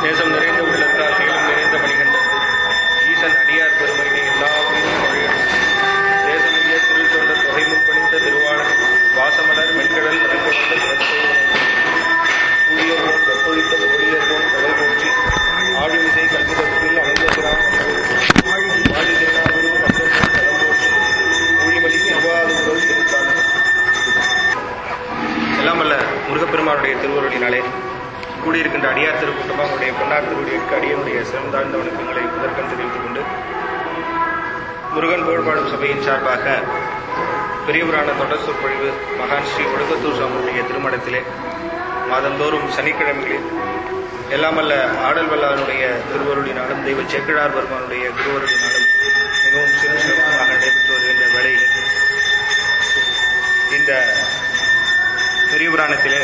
நேசம் நிறைந்த உள்ளத்தால் நீளம் நிறைந்த மணிகண்டன் ஈசன் அடியார் பெருமையினை எல்லா உயிரும் வழியும் தேசமிய திருத்தொண்ட தொகை முற்பணித்த திருவாளன் வாசமலர் மென்கடல் மலர்கொண்ட பிறப்பை கூடியவோன் வெப்பொழித்த பொழியர்வோன் தொலை போற்றி ஆழிமிசை கல்விதற்பில் அமைந்திருக்கிறான் ஆழி திருநாவூர் கந்தன் தலம் போற்றி ஊழிமலி திருவாரூர் திருத்தாள் எல்லாம் அல்ல முருகப்பெருமானுடைய திருவருளினாலே கூடியிருக்கின்ற அடியார் திருக்கூட்டமாக உடைய பொன்னார் திருவடிக்கு அடியனுடைய சிறந்தாழ்ந்த வணக்கங்களை முதற்கண் தெரிவித்துக் கொண்டு முருகன் புகழ்பாடும் சபையின் சார்பாக பெரியபுராண தொடர் சொற்பொழிவு மகான் ஸ்ரீ ஒடுக்கத்தூர் சாமியுடைய திருமணத்திலே மாதந்தோறும் சனிக்கிழமைகளில் எல்லாமல்ல ஆடல் வல்லாருடைய திருவருளினாலும் தெய்வ சேக்கிழார் பெருமானுடைய திருவருளினாலும் மிகவும் சிறு சிறப்பாக நடைபெற்று வருகின்ற வேளையில் இந்த பெரிய புராணத்திலே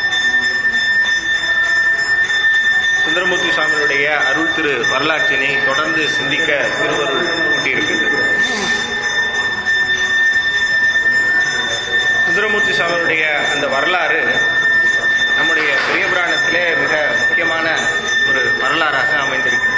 சுந்தரமூர்த்தி சுவாமியுடைய அருள் திரு வரலாற்றினை தொடர்ந்து சிந்திக்க திருவருள் கூட்டியிருக்கின்றது சுந்தரமூர்த்தி சுவாமியுடைய அந்த வரலாறு நம்முடைய பெரிய புராணத்திலே மிக முக்கியமான ஒரு வரலாறாக அமைந்திருக்கிறது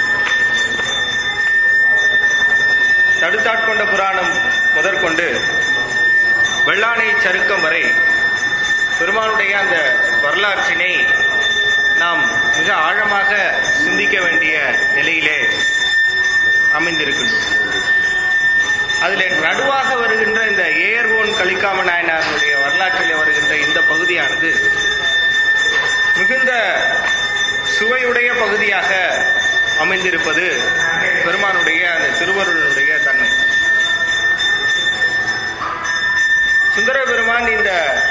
தடுத்தாட்கொண்ட புராணம் முதற்கொண்டு வெள்ளானை சருக்கம் வரை பெருமானுடைய அந்த வரலாற்றினை நாம் மிக ஆழமாக சிந்திக்க வேண்டிய நிலையிலே அமைந்திருக்கின்றோம் அதில் நடுவாக வருகின்ற இந்த ஏர்வோன் கலிக்காம நாயனாருடைய வரலாற்றிலே வருகின்ற இந்த பகுதியானது மிகுந்த சுவையுடைய பகுதியாக அமைந்திருப்பது பெருமானுடைய அந்த திருவருளுடைய தன்மை சுந்தர பெருமான் இந்த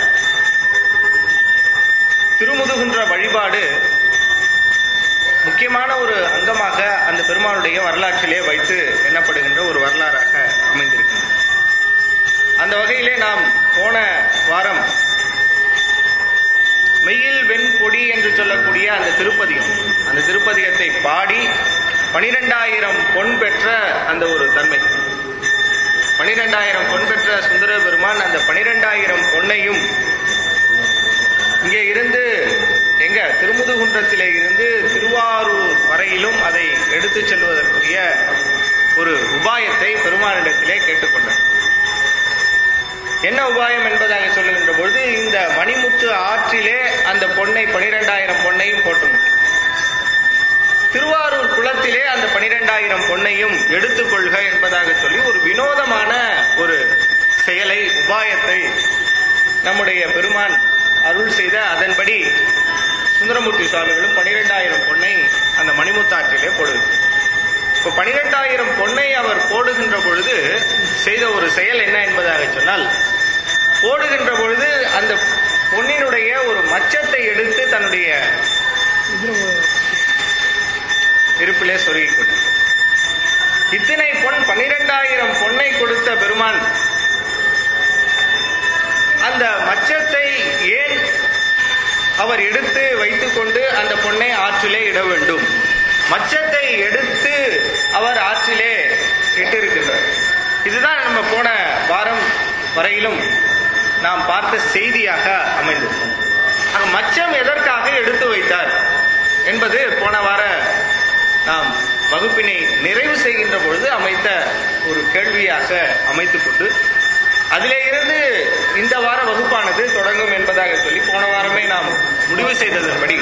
திருமுதுகின்ற வழிபாடு முக்கியமான ஒரு அங்கமாக அந்த பெருமானுடைய வரலாற்றிலே வைத்து எண்ணப்படுகின்ற ஒரு வரலாறாக அமைந்திருக்கிறது அந்த வகையிலே நாம் போன வாரம் மெய்யில் வெண் பொடி என்று சொல்லக்கூடிய அந்த திருப்பதிகம் அந்த திருப்பதிகத்தை பாடி பனிரெண்டாயிரம் பொன் பெற்ற அந்த ஒரு தன்மை பனிரெண்டாயிரம் பொன் பெற்ற சுந்தர பெருமான் அந்த பனிரெண்டாயிரம் பொன்னையும் இங்கே இருந்து எங்க திருமுதுகுன்றத்திலே இருந்து திருவாரூர் வரையிலும் அதை எடுத்து செல்வதற்குரிய ஒரு உபாயத்தை பெருமானிடத்திலே கேட்டுக்கொண்டார் என்ன உபாயம் என்பதாக சொல்லுகின்ற பொழுது இந்த மணிமுத்து ஆற்றிலே அந்த பொன்னை பனிரெண்டாயிரம் பொன்னையும் போட்டணும் திருவாரூர் குளத்திலே அந்த பனிரெண்டாயிரம் பொன்னையும் எடுத்துக்கொள்க என்பதாக சொல்லி ஒரு வினோதமான ஒரு செயலை உபாயத்தை நம்முடைய பெருமான் அருள் செய்த அதன்படி சுந்தரமூர்த்தி சுவாமிகளும் பனிரெண்டாயிரம் பொன்னை அந்த மணிமுத்தாற்றிலே போடுகிறார் இப்போ பனிரெண்டாயிரம் பொன்னை அவர் போடுகின்ற பொழுது செய்த ஒரு செயல் என்ன என்பதாக சொன்னால் போடுகின்ற பொழுது அந்த பொன்னினுடைய ஒரு மச்சத்தை எடுத்து தன்னுடைய இருப்பிலே சொருகிக் கொண்டார் இத்தனை பொன் பனிரெண்டாயிரம் பொன்னை கொடுத்த பெருமான் அந்த மச்சத்தை ஏன் அவர் எடுத்து வைத்துக்கொண்டு அந்த பொன்னை ஆற்றிலே இட வேண்டும் மச்சத்தை எடுத்து அவர் ஆற்றிலே இட்டிருக்கின்றார் இதுதான் நம்ம போன வாரம் வரையிலும் நாம் பார்த்த செய்தியாக அமைந்தது ஆக மச்சம் எதற்காக எடுத்து வைத்தார் என்பது போன வார நாம் வகுப்பினை நிறைவு செய்கின்ற பொழுது அமைத்த ஒரு கேள்வியாக அமைத்துக் கொண்டு அதிலே இருந்து இந்த வார வகுப்பானது தொடங்கும் என்பதாக சொல்லி போன வாரமே நாம் முடிவு செய்ததன்படி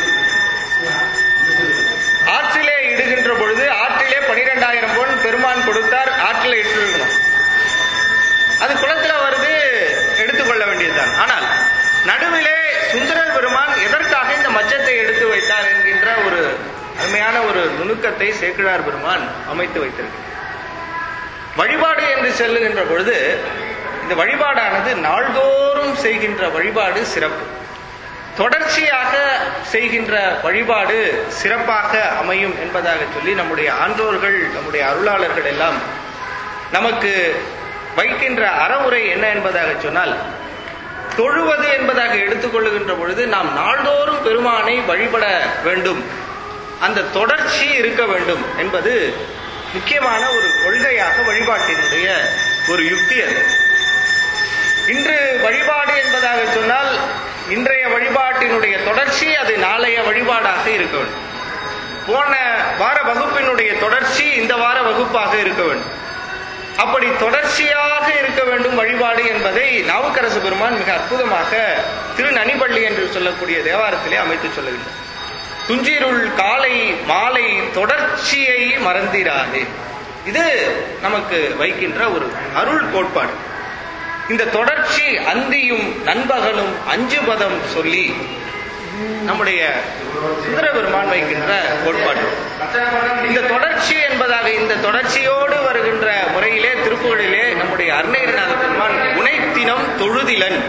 ஆற்றிலே இடுகின்ற பொழுது ஆற்றிலே பனிரெண்டாயிரம் பொன் பெருமான் கொடுத்தார் ஆற்றிலே இட்டிருக்கணும் அது குளத்துல வருது எடுத்துக்கொள்ள வேண்டியதுதான் ஆனால் நடுவிலே சுந்தரர் பெருமான் எதற்காக இந்த மச்சத்தை எடுத்து வைத்தார் என்கின்ற ஒரு அருமையான ஒரு நுணுக்கத்தை சேக்கிழார் பெருமான் அமைத்து வைத்திருக்கிறார் வழிபாடு என்று செல்லுகின்ற பொழுது இந்த வழிபாடானது நாள்தோறும் செய்கின்ற வழிபாடு சிறப்பு தொடர்ச்சியாக செய்கின்ற வழிபாடு சிறப்பாக அமையும் என்பதாக சொல்லி நம்முடைய ஆன்றோர்கள் நம்முடைய அருளாளர்கள் எல்லாம் நமக்கு வைக்கின்ற அறவுரை என்ன என்பதாக சொன்னால் தொழுவது என்பதாக எடுத்துக்கொள்ளுகின்ற பொழுது நாம் நாள்தோறும் பெருமானை வழிபட வேண்டும் அந்த தொடர்ச்சி இருக்க வேண்டும் என்பது முக்கியமான ஒரு கொள்கையாக வழிபாட்டினுடைய ஒரு யுக்தி அது இன்று வழிபாடு என்பதாக சொன்னால் இன்றைய வழிபாட்டினுடைய தொடர்ச்சி அது நாளைய வழிபாடாக இருக்க வேண்டும் போன வார வகுப்பினுடைய தொடர்ச்சி இந்த வார வகுப்பாக இருக்க வேண்டும் அப்படி தொடர்ச்சியாக இருக்க வேண்டும் வழிபாடு என்பதை நாவுக்கரசு பெருமான் மிக அற்புதமாக திருநனிபள்ளி என்று சொல்லக்கூடிய தேவாரத்திலே அமைத்து சொல்லுகின்றார் துஞ்சிருள் காலை மாலை தொடர்ச்சியை மறந்திராதே இது நமக்கு வைக்கின்ற ஒரு அருள் கோட்பாடு இந்த தொடர்ச்சி அந்தியும் நண்பகலும் அஞ்சு பதம் சொல்லி நம்முடைய சுந்தர பெருமான் வைக்கின்ற கோட்பாடு இந்த தொடர்ச்சி என்பதாக இந்த தொடர்ச்சியோடு வருகின்ற முறையிலே திருப்புகளிலே நம்முடைய அருணகிரிநாத பெருமான் உனைத்தினம் தொழுதிலன்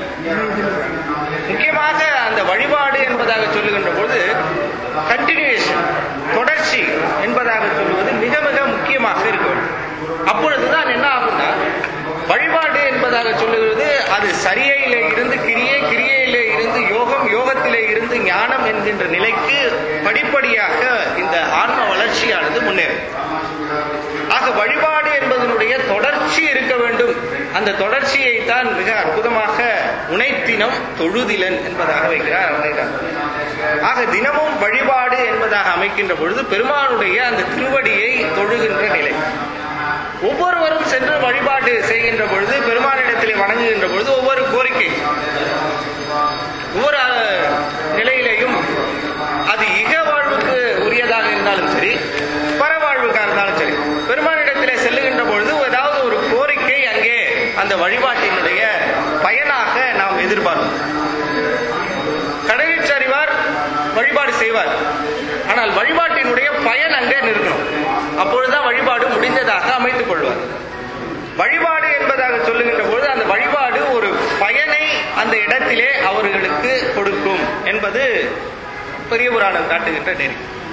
முக்கியமாக அந்த வழிபாடு என்பதாக சொல்லுகின்ற பொழுது கண்டினியூஷன் தொடர்ச்சி என்பதாக சொல்லுவது மிக மிக முக்கியமாக இருக்க வேண்டும் அப்பொழுதுதான் என்ன ஆகும்னா வழிபாடு என்பதாக சொல்லுகிறது அது சரியையிலே இருந்து கிரியை கிரியையிலே இருந்து யோகம் யோகத்திலே இருந்து ஞானம் என்கின்ற நிலைக்கு படிப்படியாக இந்த ஆன்ம வளர்ச்சியானது முன்னேறும் ஆக வழிபாடு என்பதனுடைய தொடர்ச்சி இருக்க வேண்டும் அந்த தொடர்ச்சியை தான் மிக அற்புதமாக உனைத்தினம் தொழுதிலன் என்பதாக வைக்கிறார் அருணைதான் ஆக தினமும் வழிபாடு என்பதாக அமைக்கின்ற பொழுது பெருமானுடைய அந்த திருவடியை தொழுகின்ற நிலை ஒவ்வொருவரும் சென்று வழிபாடு செய்கின்ற பொழுது பெருமானிடத்திலே வணங்குகின்ற பொழுது ஒவ்வொரு கோரிக்கை ஒவ்வொரு அஹ், நிலையிலேயும் அது இக வாழ்வுக்கு உரியதாக இருந்தாலும் சரி பரவாழ்வுக்காக இருந்தாலும் சரி பெருமானிடத்திலே செல்லுகின்ற பொழுது ஏதாவது ஒரு கோரிக்கை அங்கே அந்த வழிபாட்டினுடைய பயனாக நாம் எதிர்பார்ப்போம் கடலில் அறிவார் வழிபாடு செய்வார் ஆனால் வழிபாட்டினுடைய பயன் அங்கே நிற்கணும் அப்பொழுதுதான் வழிபாடு முடிந்ததாக அமைத்துக் கொள்வார் வழிபாடு என்பதாக சொல்லுகின்ற பொழுது அந்த வழிபாடு ஒரு பயனை அந்த இடத்திலே அவர்களுக்கு கொடுக்கும் என்பது பெரிய புராணம் காட்டுகின்ற நெறி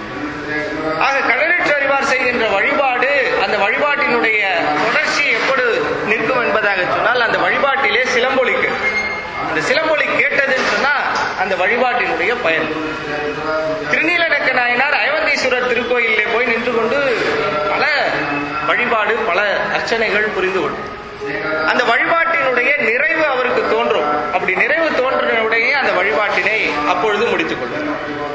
ஆக கடலில் அறிவார் செய்கின்ற வழிபாடு அந்த வழிபாட்டினுடைய தொடர்ச்சி எப்படி நிற்கும் என்பதாக சொன்னால் அந்த வழிபாட்டிலே சிலம்பொலிக்கு அந்த சிலம்பொலி கேட்டதுன்னு சொன்னா அந்த வழிபாட்டினுடைய பயன் திருநீலநக்க நாயனார் அயவந்தீஸ்வரர் திருக்கோயிலே போய் நின்று கொண்டு பல வழிபாடு பல அர்ச்சனைகள் புரிந்து கொள்ளும் அந்த வழிபாட்டினுடைய நிறைவு அவருக்கு தோன்றும் அப்படி நிறைவு தோன்றினுடைய அந்த வழிபாட்டினை அப்பொழுது முடித்துக் கொள்வார்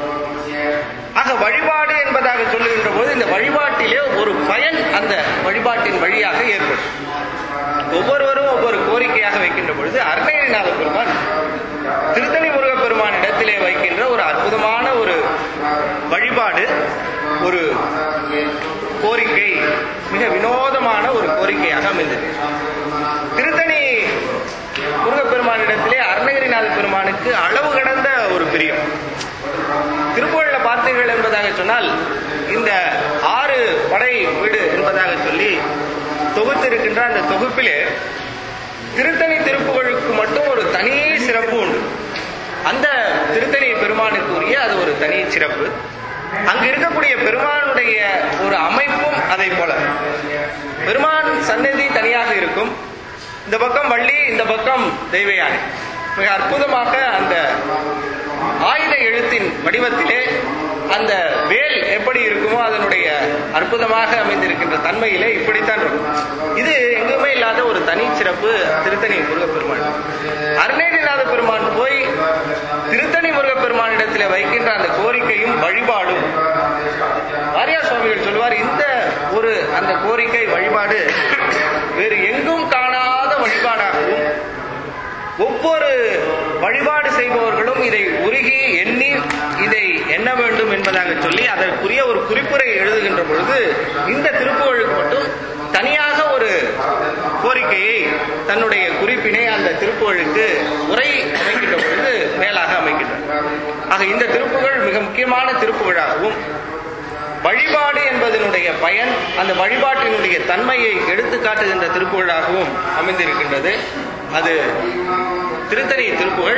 ஆக வழிபாடு என்பதாக சொல்லுகின்ற போது இந்த வழிபாட்டிலே ஒரு பயன் அந்த வழிபாட்டின் வழியாக ஏற்படும் ஒவ்வொருவரும் ஒவ்வொரு கோரிக்கையாக வைக்கின்ற பொழுது அருணகிரிநாத பெருமான் திருத்தணி முருகப் பெருமான் இடத்திலே வைக்கின்ற ஒரு அற்புதமான ஒரு வழிபாடு ஒரு கோரிக்கை மிக வினோதமான ஒரு கோரிக்கையாக அமைந்தது திருத்தணி முருகப்பெருமானிடத்திலே அருணகிரிநாத பெருமானுக்கு அளவு கடந்த ஒரு பிரியம் திருப்புகழ்ல பார்த்தீர்கள் என்பதாக சொன்னால் இந்த ஆறு படை வீடு என்பதாக சொல்லி தொகுத்திருக்கின்ற அந்த தொகுப்பிலே திருத்தணி திருப்புகழுக்கு மட்டும் ஒரு தனி சிறப்பு உண்டு அந்த திருத்தணி பெருமானுக்கு உரிய அது ஒரு தனி சிறப்பு அங்கு இருக்கக்கூடிய பெருமானுடைய ஒரு அமைப்பும் அதை போல பெருமான் சன்னதி தனியாக இருக்கும் இந்த பக்கம் வள்ளி இந்த பக்கம் தெய்வ யானை மிக அற்புதமாக அந்த ஆயுத எழுத்தின் வடிவத்திலே அந்த வேல் எப்படி இருக்குமோ அதனுடைய அற்புதமாக அமைந்திருக்கின்ற தன்மையிலே இப்படித்தான் இருக்கும் இது எங்குமே இல்லாத ஒரு தனி சிறப்பு திருத்தணி முருகப்பெருமான் அருணேரிநாத பெருமான் போய் திருத்தணி முருகப்பெருமானிடத்திலே வைக்கின்ற அந்த கோரிக்கையும் வழிபாடும் வாரியார் சுவாமிகள் சொல்வார் இந்த ஒரு அந்த கோரிக்கை வழிபாடு வேறு எங்கும் காணாத வழிபாடாகவும் ஒவ்வொரு வழிபாடு செய்பவர்களும் இதை உருகி எண்ணி இதை எண்ண வேண்டும் என்பதாக சொல்லி அதற்குரிய ஒரு குறிப்புரை எழுதுகின்ற பொழுது இந்த திருப்புகழுக்கு மட்டும் தனியாக ஒரு கோரிக்கையை தன்னுடைய குறிப்பினை அந்த திருப்புகழுக்கு உரை அமைக்கின்ற பொழுது மேலாக அமைக்கின்றார் ஆக இந்த திருப்புகழ் மிக முக்கியமான திருப்புகழாகவும் வழிபாடு என்பதனுடைய பயன் அந்த வழிபாட்டினுடைய தன்மையை எடுத்து காட்டுகின்ற திருப்புகழாகவும் அமைந்திருக்கின்றது அது திருத்தணி திருப்புகழ்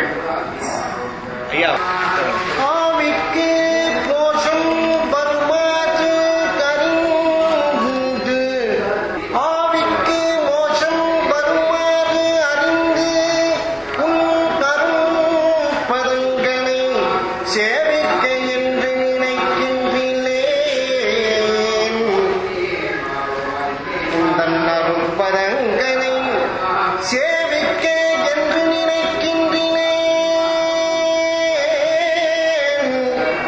ஐயா ஆவிக்கு கோஷம் வருமாறு கருண்டு ஆவிக்கு மோஷம் வருமாறு அறிந்து உன் கரும் பதங்களை சேவிக்க என்று நினைக்கின்றேன் உந்தன் அருட்பதங்களை சேவிக்க என்று நினைக்கின்றேன்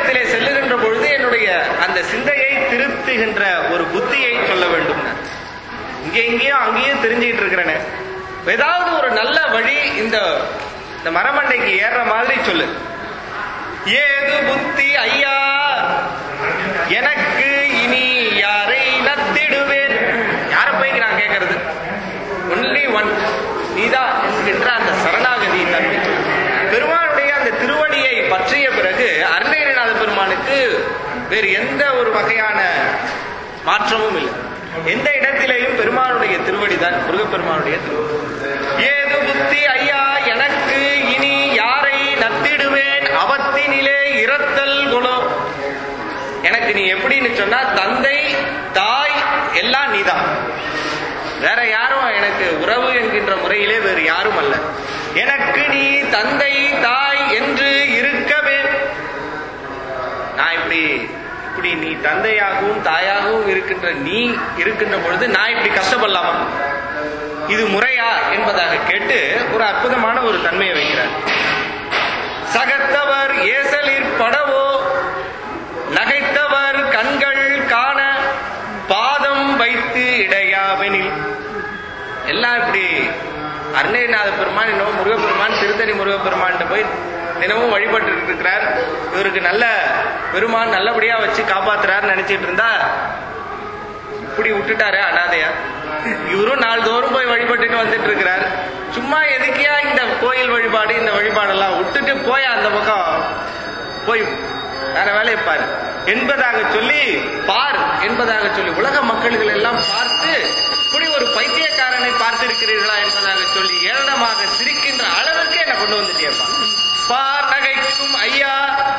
இடத்திலே செல்லுகின்ற பொழுது என்னுடைய அந்த சிந்தையை திருத்துகின்ற ஒரு புத்தியை சொல்ல வேண்டும் இங்கே இங்கேயும் அங்கேயும் தெரிஞ்சுக்கிட்டு இருக்கிறேனே ஏதாவது ஒரு நல்ல வழி இந்த இந்த மரமண்டைக்கு ஏறுற மாதிரி சொல்லு ஏது புத்தி ஐயா எனக்கு இனி யாரை நத்திடுவேன் யார போய் நான் கேட்கறது ஒன்லி ஒன் நீதான் என்கின்ற அந்த சரணாகதி தன்மை பெருமானுடைய அந்த திருவடியை பற்றிய பிறகு அருணகிரிநாத பெருமானுக்கு வேறு எந்த ஒரு வகையான மாற்றமும் இல்லை எந்த இடத்திலேயும் பெருமானுடைய திருவடி தான் முருகப்பெருமானுடைய திருவடி ஏது புத்தி ஐயா எனக்கு இனி யாரை நத்திடுவேன் அவத்தினிலே இரத்தல் குணம் எனக்கு நீ எப்படின்னு சொன்னா தந்தை தாய் எல்லாம் நீதான் வேற யாரும் எனக்கு உறவு என்கின்ற முறையிலே வேறு யாரும் அல்ல எனக்கு நீ தந்தை தாய் என்று இருக்கவே நான் இப்படி இப்படி நீ தந்தையாகவும் தாயாகவும் இருக்கின்ற நீ இருக்கின்ற பொழுது நான் இப்படி கஷ்டப்படலாமா இது முறையா என்பதாக கேட்டு ஒரு அற்புதமான ஒரு தன்மையை வைக்கிறார் சகத்தவர் ஏசலிற் படவோ நகைத்தவர் கண்கள் காண பாதம் வைத்து இடையாவெனில் எல்லாம் இப்படி அருணகிரிநாத பெருமான் இன்னும் முருகப்பெருமான் திருத்தணி முருகப்பெருமான் போய் தினமும் வழிபட்டு இருக்கிறார் இவருக்கு நல்ல பெருமான் நல்லபடியா வச்சு காப்பாத்துறாருன்னு நினைச்சிட்டு இருந்தா இப்படி விட்டுட்டாரு அனாதையா இவரும் நாள்தோறும் போய் வழிபட்டுட்டு வந்துட்டு இருக்கிறார் சும்மா எதுக்கியா இந்த கோயில் வழிபாடு இந்த வழிபாடெல்லாம் விட்டுட்டு போய் அந்த பக்கம் போய் வேற வேலையை பாரு என்பதாக சொல்லி பார் என்பதாக சொல்லி உலக மக்கள்கள் எல்லாம் பார்த்து இப்படி ஒரு பைத்தியக்காரனை பார்த்திருக்கிறீர்களா என்பதாக சொல்லி ஏளனமாக சிரிக்கின்ற அளவிற்கு என்ன கொண்டு வந்துட்டேப்பா பார் நகைக்கும் ஐயா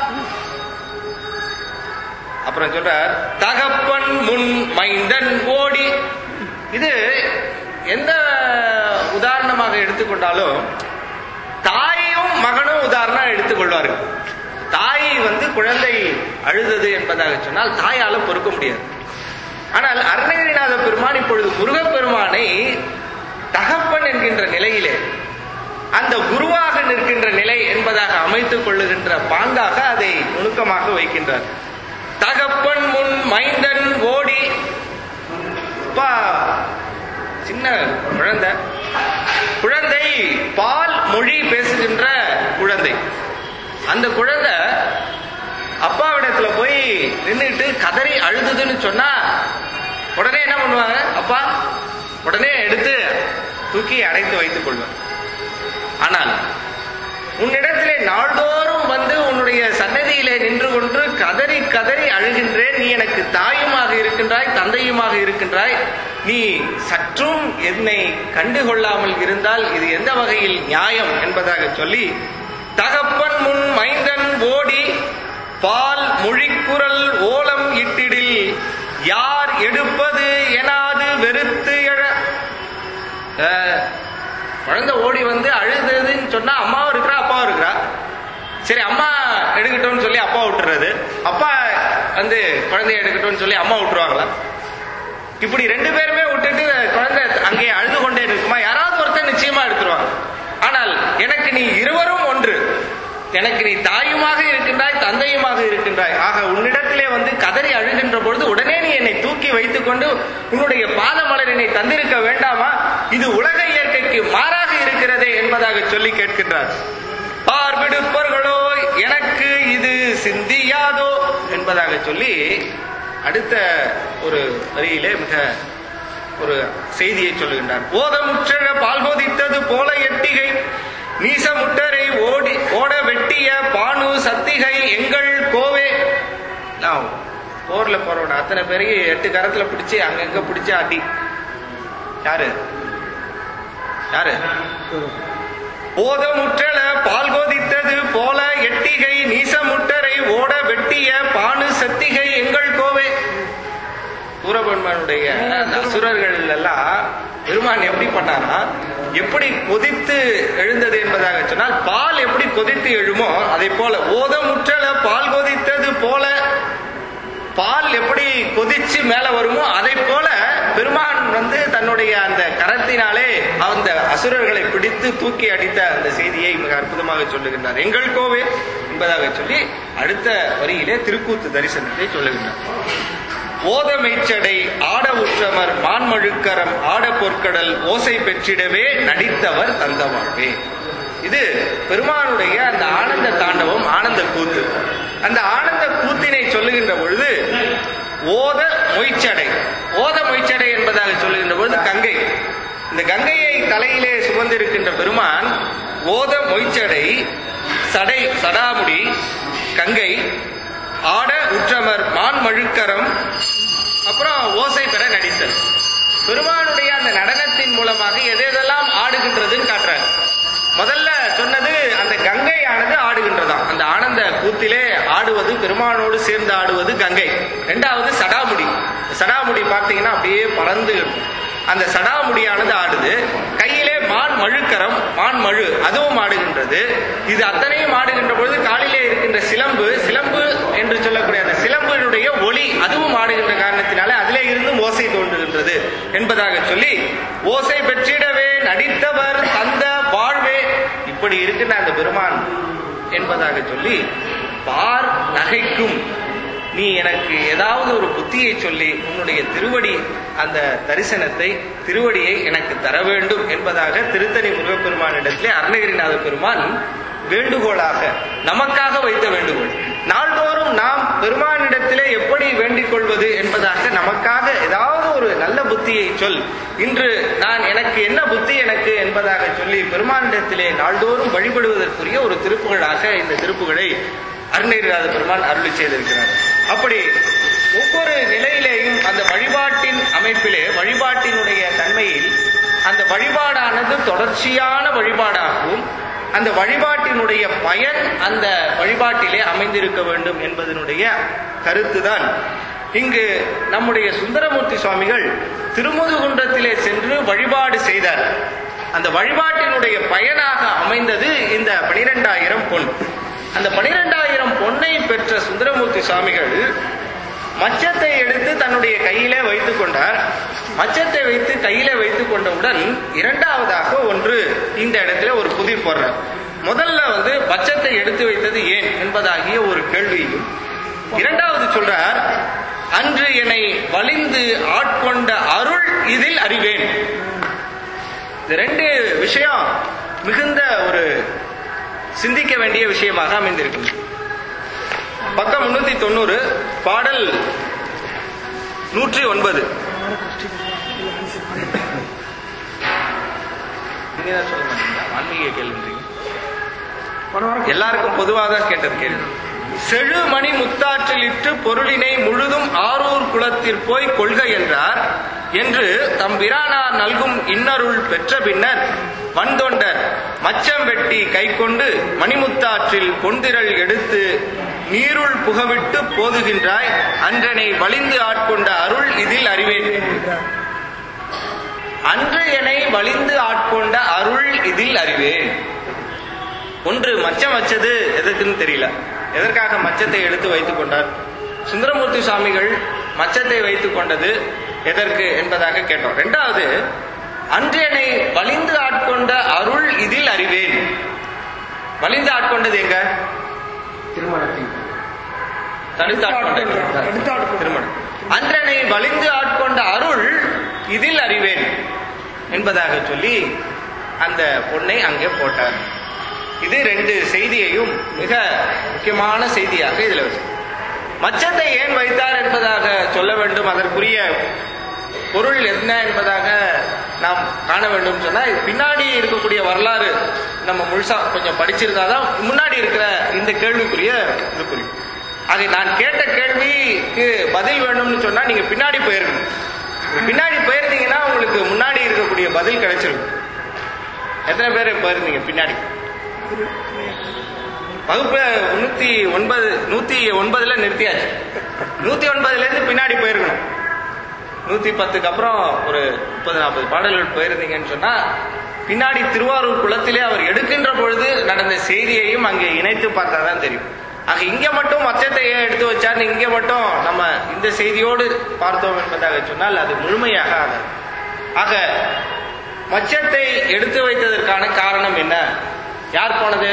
அப்புறம் சொல்றார் தகப்பன் முன் மைந்தன் ஓடி இது எந்த உதாரணமாக எடுத்துக்கொண்டாலும் தாயும் மகனும் உதாரணம் எடுத்துக்கொள்வார்கள் தாய் வந்து குழந்தை அழுதது என்பதாக சொன்னால் தாயால பொறுக்க முடியாது ஆனால் அருணகிரிநாத பெருமான் இப்பொழுது முருகப்பெருமானை தகப்பன் என்கின்ற நிலையிலே அந்த குருவாக நிற்கின்ற நிலை என்பதாக அமைத்துக் கொள்ளுகின்ற பாங்காக அதை நுணுக்கமாக வைக்கின்றார் தகப்பன் முன் மைந்தன் ஓடி அப்பா சின்ன குழந்தை குழந்தை பால் மொழி பேசுகின்ற குழந்தை அந்த குழந்தை அப்பாவிடத்துல போய் நின்றுட்டு கதறி அழுதுதுன்னு சொன்னா உடனே என்ன பண்ணுவாங்க அப்பா உடனே எடுத்து தூக்கி அடைத்து வைத்துக் கொள்வார் ஆனால் உன்னிடத்திலே நாள்தோறும் வந்து உன்னுடைய சன்னதியிலே நின்று கொண்டு கதறி கதறி அழுகின்றேன் நீ எனக்கு தாயுமாக இருக்கின்றாய் தந்தையுமாக இருக்கின்றாய் நீ சற்றும் என்னை கண்டுகொள்ளாமல் இருந்தால் இது எந்த வகையில் நியாயம் என்பதாக சொல்லி தகப்பன் முன் மைந்தன் ஓடி பால் மொழிக்குரல் ஓலம் இட்டிடில் யார் எடுப்பது எனாது வெறுத்து எழ அஹ், குழந்தை ஓடி வந்து அழுதுன்னு சொன்னா அம்மாவும் இருக்கிறா அப்பாவும் இருக்கிறா சரி அம்மா எடுக்கட்டும்னு சொல்லி அப்பா விட்டுறது அப்பா வந்து குழந்தைய எடுக்கட்டும்னு சொல்லி அம்மா விட்டுருவாங்களா இப்படி ரெண்டு பேருமே விட்டுட்டு குழந்தை அங்கே அழுது கொண்டே இருக்குமா யாராவது ஒருத்தர் நிச்சயமா எடுத்துருவாங்க ஆனால் எனக்கு நீ இருவரும் ஒன்று எனக்கு நீ தாயுமாக இருக்கின்றாய் தந்தையுமாக இருக்கின்றாய் ஆக உன்னிடத்திலே வந்து கதறி அழுகின்ற பொழுது உடனே நீ என்னை தூக்கி வைத்துக் கொண்டு உன்னுடைய பாத மலரினை தந்திருக்க வேண்டாமா இது உலக இயற்கைக்கு மாறாக இருக்கிறதே என்பதாக சொல்லி கேட்கின்றார் பார்விடுப்பர்களோ எனக்கு இது சிந்தியாதோ என்பதாக சொல்லி அடுத்த ஒரு வரியிலே மிக ஒரு செய்தியை சொல்லுகின்றார் ஓதமுற்றழ பால்போதித்தது போல எட்டிகை நீசமுட்டரை ஓடி ஓட வெட்டிய பானு சத்திகை எங்கள் கோவே நான் போர்ல போறவன அத்தனை பேரையும் எட்டு கரத்துல பிடிச்சு அங்கங்க பிடிச்சு அடி யாரு யாரு போதமுற்றல பால் கோதித்தது போல எட்டிகை நீசமுட்டரை ஓட வெட்டிய பானு சத்திகை எங்கள் கோவே சூரபன்மனுடைய அந்த அசுரர்கள் எல்லாம் பெருமான் எப்படி பண்ணாரா எப்படி கொதித்து எழுந்தது என்பதாக சொன்னால் பால் எப்படி கொதித்து எழுமோ அதை போல ஓதமுற்றல பால் கொதித்தது போல பால் எப்படி கொதிச்சு மேல வருமோ அதை போல பெரும் பெருமான் வந்து தன்னுடைய அந்த கரத்தினாலே அந்த அசுரர்களை பிடித்து தூக்கி அடித்த அந்த செய்தியை மிக அற்புதமாக சொல்லுகின்றார் எங்கள் கோவே என்பதாக சொல்லி அடுத்த வரியிலே திருக்கூத்து தரிசனத்தை சொல்லுகின்றார் ஓத மெய்ச்சடை ஆட உற்றமர் மான்மழுக்கரம் ஆட பொற்கடல் ஓசை பெற்றிடவே நடித்தவர் தந்தவாழ்வே இது பெருமானுடைய அந்த ஆனந்த தாண்டவம் ஆனந்த கூத்து அந்த ஆனந்த கூத்தினை சொல்லுகின்ற பொழுது ஓத மொய்ச்சடை ஓத மொய்ச்சடை என்பதாக சொல்லுகின்ற பொழுது கங்கை இந்த கங்கையை தலையிலே சுமந்திருக்கின்ற பெருமான் ஓத மொய்ச்சடை சடை சடாமுடி கங்கை ஆட உற்றமர் மான் மழுக்கரம் அப்புறம் ஓசை பெற நடித்தல் பெருமானுடைய அந்த நடனத்தின் மூலமாக எது எதெல்லாம் ஆடுகின்றதுன்னு காட்டுறாரு முதல்ல சொன்னது அந்த கங்கையானது ஆடுகின்றதாம் அந்த ஆனந்த கூத்திலே ஆடுவது பெருமானோடு சேர்ந்து ஆடுவது கங்கை ரெண்டாவது சடாமுடி சடாமுடி பார்த்தீங்கன்னா அப்படியே பறந்து இருக்கும் அந்த சடாமுடியானது ஆடுது கையிலே மான் மழுக்கரம் மான் மழு அதுவும் ஆடுகின்றது இது அத்தனையும் ஆடுகின்ற பொழுது காலிலே இருக்கின்ற சிலம்பு சிலம்பு என்று சொல்லக்கூடிய அந்த சிலம்பினுடைய ஒளி அதுவும் ஆடுகின்ற காரணத்தினாலே அதிலே இருந்தும் ஓசை தோன்றுகின்றது என்பதாக சொல்லி ஓசை பெற்றிடவே நடித்தவர் தந்த வாழ்வே இப்படி இருக்கின்ற அந்த பெருமான் என்பதாக சொல்லி பார் நகைக்கும் நீ எனக்கு ஏதாவது ஒரு புத்தியை சொல்லி உன்னுடைய திருவடி அந்த தரிசனத்தை திருவடியை எனக்கு தர வேண்டும் என்பதாக திருத்தணி முருகப்பெருமானிடத்திலே அருணகிரிநாத பெருமான் வேண்டுகோளாக நமக்காக வைத்த வேண்டுகோள் நாள்தோறும் நாம் பெருமானிடத்திலே எப்படி வேண்டிக் கொள்வது என்பதாக நமக்காக ஏதாவது ஒரு நல்ல புத்தியை சொல் இன்று நான் எனக்கு என்ன புத்தி எனக்கு என்பதாக சொல்லி பெருமானிடத்திலே நாள்தோறும் வழிபடுவதற்குரிய ஒரு திருப்புகழாக இந்த திருப்புகளை அருணகிரிநாத பெருமான் அருளி செய்திருக்கிறார் அப்படி ஒவ்வொரு நிலையிலேயும் அந்த வழிபாட்டின் அமைப்பிலே வழிபாட்டினுடைய தன்மையில் அந்த வழிபாடானது தொடர்ச்சியான வழிபாடாகவும் அந்த வழிபாட்டினுடைய பயன் அந்த வழிபாட்டிலே அமைந்திருக்க வேண்டும் என்பதனுடைய கருத்துதான் இங்கு நம்முடைய சுந்தரமூர்த்தி சுவாமிகள் திருமுதுகுன்றத்திலே சென்று வழிபாடு செய்தார் அந்த வழிபாட்டினுடைய பயனாக அமைந்தது இந்த பனிரெண்டாயிரம் பொன் அந்த பனிரெண்டாயிரம் பொன்னை பெற்ற சுந்தரமூர்த்தி சுவாமிகள் மச்சத்தை எடுத்து தன்னுடைய கையிலே வைத்துக் கொண்டார் மச்சத்தை வைத்து கையிலே வைத்துக் கொண்டவுடன் இரண்டாவதாக ஒன்று இந்த இடத்துல ஒரு புதிர் போடுறார் முதல்ல வந்து பச்சத்தை எடுத்து வைத்தது ஏன் என்பதாகிய ஒரு கேள்வியும் இரண்டாவது சொல்றார் அன்று என்னை வலிந்து ஆட்கொண்ட அருள் இதில் அறிவேன் இந்த ரெண்டு விஷயம் மிகுந்த ஒரு சிந்திக்க வேண்டிய விஷயமாக அமைந்திருக்கு பக்கம் முன்னூத்தி தொண்ணூறு பாடல் நூற்றி ஒன்பது நீங்க தான் சொல்ல மாட்டீங்களா? ஆன்மீக கேள்வின்றீங்க எல்லாருக்கும் பொதுவாக தான் கேட்டது கேள்வி செழுமணி முத்தாற்றிலிட்டு பொருளினை முழுதும் ஆரூர் குளத்திற் போய் கொள்க என்றார் என்று தம் பிரானார் நல்கும் இன்னருள் பெற்ற பின்னர் வந்தொண்டர் மச்சம் வெட்டி கைக்கொண்டு மணிமுத்தாற்றில் பொன்திரள் எடுத்து நீருள் புகவிட்டு போதுகின்றாய் அன்றனை வலிந்து ஆட்கொண்ட அருள் இதில் அறிவேன் அன்று என்னை வலிந்து ஆட்கொண்ட அருள் இதில் அறிவேன் ஒன்று மச்சம் வச்சது எதற்குன்னு தெரியல எதற்காக மச்சத்தை எடுத்து வைத்துக் கொண்டார் சுந்தரமூர்த்தி சுவாமிகள் மச்சத்தை வைத்துக் கொண்டது எதற்கு என்பதாக கேட்டோம் ரெண்டாவது அன்று என்னை வலிந்து ஆட்கொண்ட அருள் இதில் அறிவேன் வலிந்து ஆட்கொண்டது எங்க திருமணத்தின் தடுத்து ஆட்கொண்டது திருமணம் அன்றனை வலிந்து ஆட்கொண்ட அருள் இதில் அறிவேன் என்பதாக சொல்லி அந்த பொண்ணை அங்கே போட்டார் இது ரெண்டு செய்தியையும் மிக முக்கியமான செய்தியாக இதுல வச்சு மச்சத்தை ஏன் வைத்தார் என்பதாக சொல்ல வேண்டும் அதற்குரிய பொருள் என்ன என்பதாக நாம் காண வேண்டும் சொன்னா இது பின்னாடி இருக்கக்கூடிய வரலாறு நம்ம முழுசா கொஞ்சம் படிச்சிருந்தாதான் முன்னாடி இருக்கிற இந்த கேள்விக்குரிய இது புரியும் ஆக நான் கேட்ட கேள்விக்கு பதில் வேணும்னு சொன்னா நீங்க பின்னாடி போயிருக்கணும் நீங்க பின்னாடி போயிருந்தீங்கன்னா உங்களுக்கு முன்னாடி இருக்கக்கூடிய பதில் கிடைச்சிருக்கும் எத்தனை பேர் போயிருந்தீங்க பின்னாடி வகுப்பு நூத்தி ஒன்பது நூத்தி ஒன்பதுல நிறுத்தியாச்சு நூத்தி ஒன்பதுல இருந்து பின்னாடி போயிருக்கணும் நூத்தி பத்துக்கு அப்புறம் ஒரு முப்பது நாற்பது பாடல்கள் போயிருந்தீங்கன்னு சொன்னா பின்னாடி திருவாரூர் குளத்திலே அவர் எடுக்கின்ற பொழுது நடந்த செய்தியையும் அங்கே இணைத்து பார்த்தா தான் தெரியும் ஆக இங்க மட்டும் மச்சத்தை ஏன் எடுத்து வச்சார் வைத்தார்னு இங்கே மட்டும் நம்ம இந்த செய்தியோடு பார்த்தோம் என்பதாக சொன்னால் அது முழுமையாக ஆகாது ஆக மச்சத்தை எடுத்து வைத்ததற்கான காரணம் என்ன யார் போனது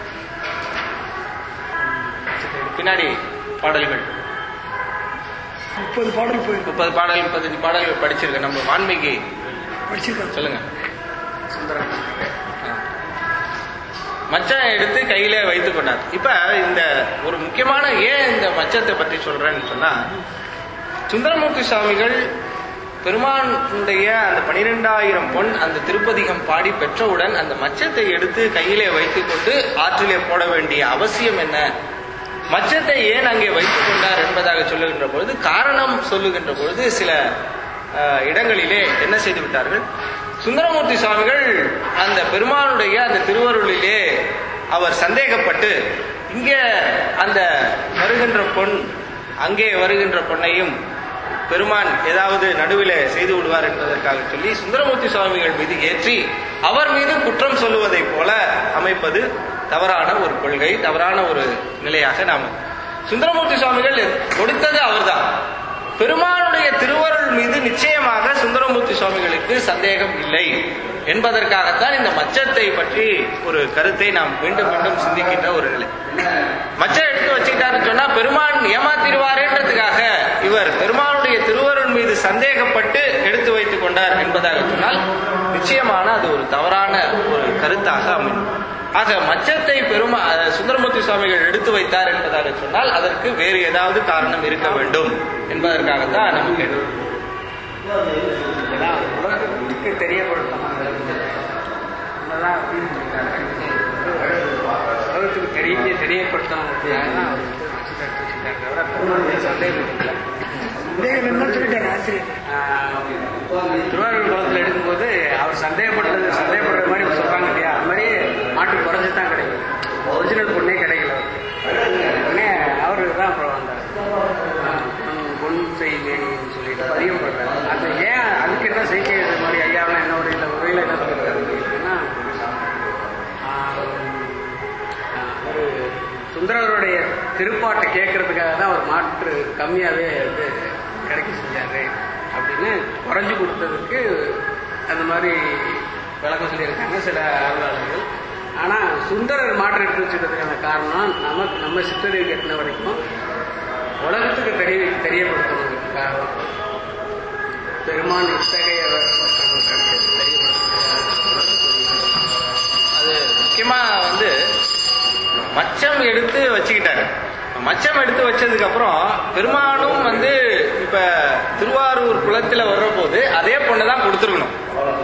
பின்னாடி பாடல்கள் முப்பது பாடல் போயிருக்கு முப்பது பாடல் முப்பத்தஞ்சு பாடல்கள் படிச்சிருக்கேன் நம்ம வான்மீகி படிச்சிருக்காங்க சொல்லுங்க சுந்தரம் ஆ. மச்சம் எடுத்து கையில வைத்துக் கொண்டார் இப்ப இந்த ஒரு முக்கியமான ஏன் இந்த மச்சத்தை பற்றி சொல்றேன்னு சொன்னா சுந்தரமூர்த்தி சுவாமிகள் பெருமானுடைய அந்த பனிரெண்டாயிரம் பொன் அந்த திருப்பதிகம் பாடி பெற்றவுடன் அந்த மச்சத்தை எடுத்து கையிலே வைத்துக் கொண்டு ஆற்றிலே போட வேண்டிய அவசியம் என்ன மச்சத்தை ஏன் அங்கே வைத்துக் கொண்டார் என்பதாக சொல்லுகின்ற பொழுது காரணம் சொல்லுகின்ற பொழுது சில அஹ், இடங்களிலே என்ன செய்து விட்டார்கள் சுந்தரமூர்த்தி சுவாமிகள் அந்த பெருமானுடைய அந்த திருவருளிலே அவர் சந்தேகப்பட்டு இங்கே அந்த வருகின்ற பொன் அங்கே வருகின்ற பொன்னையும் பெருமான் ஏதாவது நடுவிலே செய்து விடுவார் என்பதற்காக சொல்லி சுந்தரமூர்த்தி சுவாமிகள் மீது ஏற்றி அவர் மீது குற்றம் சொல்லுவதைப் போல அமைப்பது தவறான ஒரு கொள்கை தவறான ஒரு நிலையாக நாம் சுந்தரமூர்த்தி சுவாமிகள் கொடுத்தது அவர்தான் பெருமானுடைய திருவருள் மீது நிச்சயமாக சுந்தரமூர்த்தி சுவாமிகளுக்கு சந்தேகம் இல்லை என்பதற்காகத்தான் இந்த மச்சத்தை பற்றி ஒரு கருத்தை நாம் மீண்டும் மீண்டும் சிந்திக்கின்ற ஒரு நிலை மச்சம் எடுத்து வச்சுக்கிட்டாருன்னு சொன்னா பெருமான் ஏமாத்திடுவாரேன்றதுக்காக இவர் பெருமானுடைய திருவருள் மீது சந்தேகப்பட்டு எடுத்து வைத்துக் கொண்டார் என்பதாக சொன்னால் நிச்சயமான அது ஒரு தவறான ஒரு கருத்தாக அமையும் ஆக மச்சத்தை பெருமா அஹ் சுந்தரமூர்த்தி சுவாமிகள் எடுத்து வைத்தார் என்பதாக சொன்னால் அதற்கு வேறு ஏதாவது காரணம் இருக்க வேண்டும் என்பதற்காகத்தான் நமக்கு எடுக்கும் இதெல்லாம் உலகத்துக்கு தெரியப்படுத்தணும் உண்மைதான் அப்படின்னு இருக்காங்க உலகத்துக்கு தெரிய தெரியப்படுத்தணும் அப்படின்னா தான் அவர் வந்து மனசுல எடுத்து வச்சிருக்காரு தவிர பெருமாளுடைய சந்தேகம் இல்லை சந்தேகம் என்ன சொல்லிட்டாரு ஆசிரியர் ஆஹ் திருவாரூர் குளத்தில் எடுக்கும்போது அவர் சந்தேகப்பட்டது சந்தேகப்படுற மாதிரி சொல்றாங்க இல்லையா அது மாதிரி மாட்டு குறைஞ்சி தான் கிடைக்கும் ஒரிஜினல் பொண்ணே கிடைக்கல அவருக்கு. உடனே அவரு தான் அப்புறம் வந்தார் ஆஹ் பொன் பொன் செய்தின்னு சொல்லிட்டு பதியம் பண்றாரு அது ஏன் அதுக்கு என்ன செய்கை இது மாதிரி ஐயாவெல்லாம் என்ன உரையில உரையில என்ன சொல்லியிருக்காரு ஏன்னா ஒரு சுந்தரருடைய திருப்பாட்டை கேட்கறதுக்காக தான் ஒரு மாற்று கம்மியாவே வந்து கிடைக்க செஞ்சாரு அப்படின்னு குறைஞ்சு கொடுத்ததுக்கு அந்த மாதிரி விளக்கம் சொல்லியிருக்காங்க சில ஆர்வலர்கள் ஆனா சுந்தரர் மாற்று எடுத்து வச்சுக்கிறதுக்கான காரணம் நமக்கு நம்ம சிற்றறிவு கட்டின வரைக்கும் உலகத்துக்கு தெரிய தெரியப்படுத்தணும் காரணம் பெருமான் இத்தகையவர் நமக்கு தெரியப்படுத்த அது முக்கியமா வந்து மச்சம் எடுத்து வச்சுக்கிட்டாரு மச்சம் எடுத்து வச்சதுக்கு அப்புறம் பெருமானும் வந்து இப்ப திருவாரூர் குளத்துல வர்ற போது அதே பொண்ணை தான் கொடுத்துருக்கணும்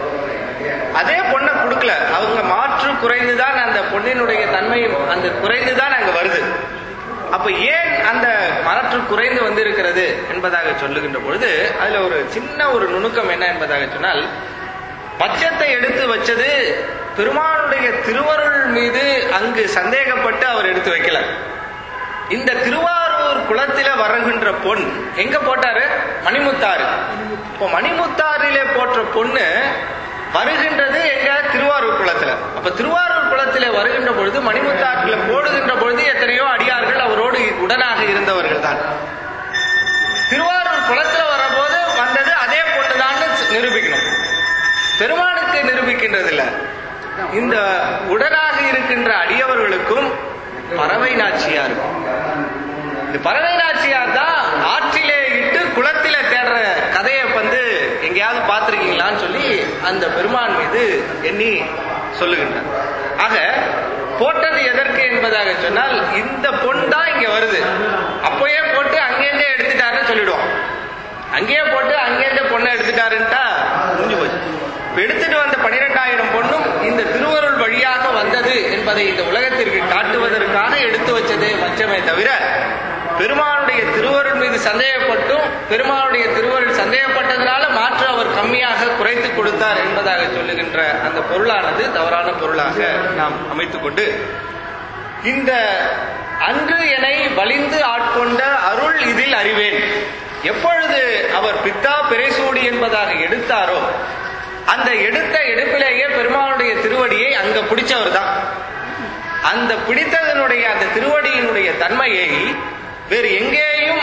அதே பொண்ணை கொடுக்கல அவங்க மாற்று குறைந்துதான் அந்த பொண்ணினுடைய தன்மை அந்த குறைந்துதான் அங்க வருது அப்ப ஏன் அந்த மாற்று குறைந்து வந்திருக்கிறது என்பதாக சொல்லுகின்ற பொழுது அதுல ஒரு சின்ன ஒரு நுணுக்கம் என்ன என்பதாக சொன்னால் பச்சத்தை எடுத்து வச்சது பெருமானுடைய திருவருள் மீது அங்கு சந்தேகப்பட்டு அவர் எடுத்து வைக்கல இந்த திருவாரூர் குளத்தில வருகின்ற பொன் எங்க போட்டாரு மணிமுத்தாறு இப்போ மணிமுத்தாறிலே போட்ட பொண்ணு வருகின்றது எங்க திருவாரூர் குளத்துல அப்ப திருவாரூர் குளத்திலே வருகின்ற பொழுது மணிமுத்தாற்றில போடுகின்ற பொழுது எத்தனையோ அடியார்கள் அவரோடு உடனாக இருந்தவர்கள் தான் திருவாரூர் குளத்துல வரபோது வந்தது அதே பொண்ணுதான்னு நிரூபிக்கணும் பெருமானுக்கு நிரூபிக்கின்றது இல்ல இந்த உடனாக இருக்கின்ற அடியவர்களுக்கும் பறவை நாச்சியாருக்கும் இந்த பறவை நாச்சியார் தான் ஆற்றிலே இட்டு குளத்தில தேடுற கதையை வந்து எங்கேயாவது பார்த்திருக்கீங்களான்னு சொல்லி அந்த பெருமான் மீது எண்ணி சொல்லுகின்றார் ஆக போட்டது எதற்கு என்பதாக சொன்னால் இந்த பொன் தான் இங்க வருது அப்போயே போட்டு அங்கேருந்தே எடுத்துட்டாருன்னு சொல்லிடுவோம் அங்கேயே போட்டு அங்கேருந்தே பொண்ணை எடுத்துட்டாருன்ட்டா முடிஞ்சு போச்சு இப்ப எடுத்துட்டு வந்த பனிரெண்டாயிரம் பொண்ணும் இந்த திருவருள் வழியாக வந்தது என்பதை இந்த உலகத்திற்கு காட்டுவதற்காக எடுத்து வச்சது மச்சமே தவிர பெருமானுடைய திருவருள் மீது சந்தேகப்பட்டும் பெருமானுடைய திருவருள் சந்தேகப்பட்டதனால மாற்று அவர் கம்மியாக குறைத்து கொடுத்தார் என்பதாக சொல்லுகின்ற அந்த பொருளானது தவறான பொருளாக நாம் அமைத்துக் கொண்டு இந்த அன்று என்னை வலிந்து ஆட்கொண்ட அருள் இதில் அறிவேன் எப்பொழுது அவர் பித்தா பிறைசூடி என்பதாக எடுத்தாரோ அந்த எடுத்த எடுப்பிலேயே பெருமானுடைய திருவடியை அங்க பிடிச்சவர் தான் அந்த பிடித்ததனுடைய அந்த திருவடியினுடைய தன்மையை வேறு எங்கேயும்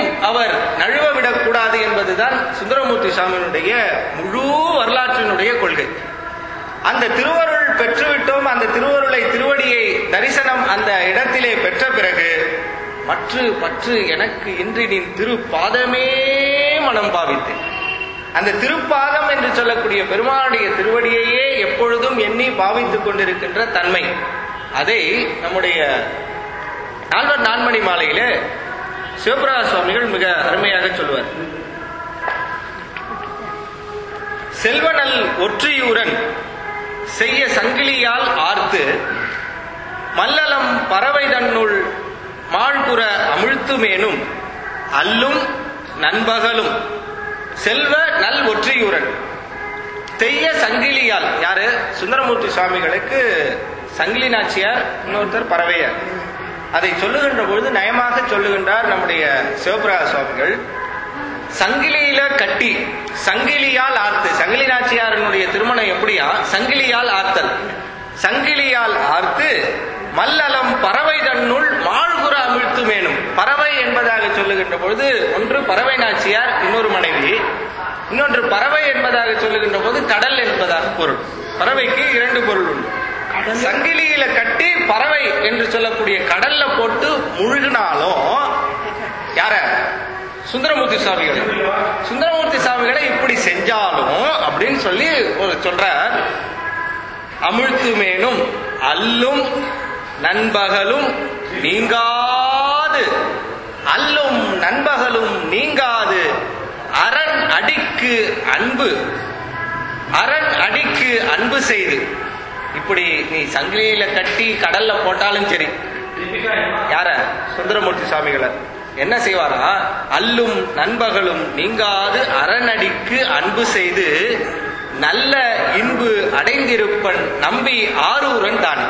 விடக் கூடாது என்பதுதான் சுந்தரமூர்த்தி சுவாமியினுடைய முழு வரலாற்றினுடைய கொள்கை அந்த திருவருள் பெற்றுவிட்டோம் அந்த திருவருளை திருவடியை தரிசனம் அந்த இடத்திலே பெற்ற பிறகு மற்ற பற்று எனக்கு இன்றி நின் திருப்பாதமே மனம் பாவித்தேன் அந்த திருப்பாதம் என்று சொல்லக்கூடிய பெருமானுடைய திருவடியையே எப்பொழுதும் எண்ணி பாவித்துக் கொண்டிருக்கின்ற தன்மை அதை நம்முடைய நால்வர் நான்மணி மாலையில சிவபிரகாஷ் சுவாமிகள் மிக அருமையாக சொல்வார் செல்வனல் ஒற்றியூரன் செய்ய சங்கிலியால் ஆர்த்து மல்லலம் பறவை தன்னுள் மாழ்புற அமிழ்த்துமேனும் அல்லும் நண்பகலும் செல்வ நல் ஒற்றியூரன் தெய்ய சங்கிலியால் யாரு சுந்தரமூர்த்தி சுவாமிகளுக்கு சங்கிலி நாச்சியார் இன்னொருத்தர் பறவையார் அதை சொல்லுகின்ற பொழுது நயமாக சொல்லுகின்றார் நம்முடைய சிவபிரகாஷ் சுவாமிகள் சங்கிலியில கட்டி சங்கிலியால் ஆர்த்து சங்கிலி நாச்சியாரனுடைய திருமணம் எப்படியா சங்கிலியால் ஆர்த்தல் சங்கிலியால் ஆர்த்து மல்லலம் பறவை தன்னுள் மாழ்குற அமிழ்த்து மேனும் பறவை என்பதாக சொல்லுகின்ற பொழுது ஒன்று பறவை நாச்சியார் இன்னொரு மனைவி இன்னொன்று பறவை என்பதாக சொல்லுகின்ற போது கடல் என்பதாக பொருள் பறவைக்கு இரண்டு பொருள் உண்டு சங்கிலியில கட்டி பறவை என்று சொல்லக்கூடிய கடல்ல போட்டு முழுகினாலும் யார சுந்தரமூர்த்தி சுவாமிகள் சுந்தரமூர்த்தி சுவாமிகளை இப்படி செஞ்சாலும் அப்படின்னு சொல்லி ஒரு சொல்ற அமிழ்த்துமேனும் அல்லும் நண்பகலும் நீங்காது அல்லும் நண்பகலும் நீங்காது அரண் அடிக்கு அன்பு அரண் அடிக்கு அன்பு செய்து இப்படி நீ சங்கிலியில கட்டி கடல்ல போட்டாலும் சரி யார சுந்தரமூர்த்தி சுவாமிகளை என்ன செய்வாரா அல்லும் நண்பகலும் நீங்காது அரணடிக்கு அன்பு செய்து நல்ல இன்பு அடைந்திருப்பன் நம்பி ஆரூரன் தான்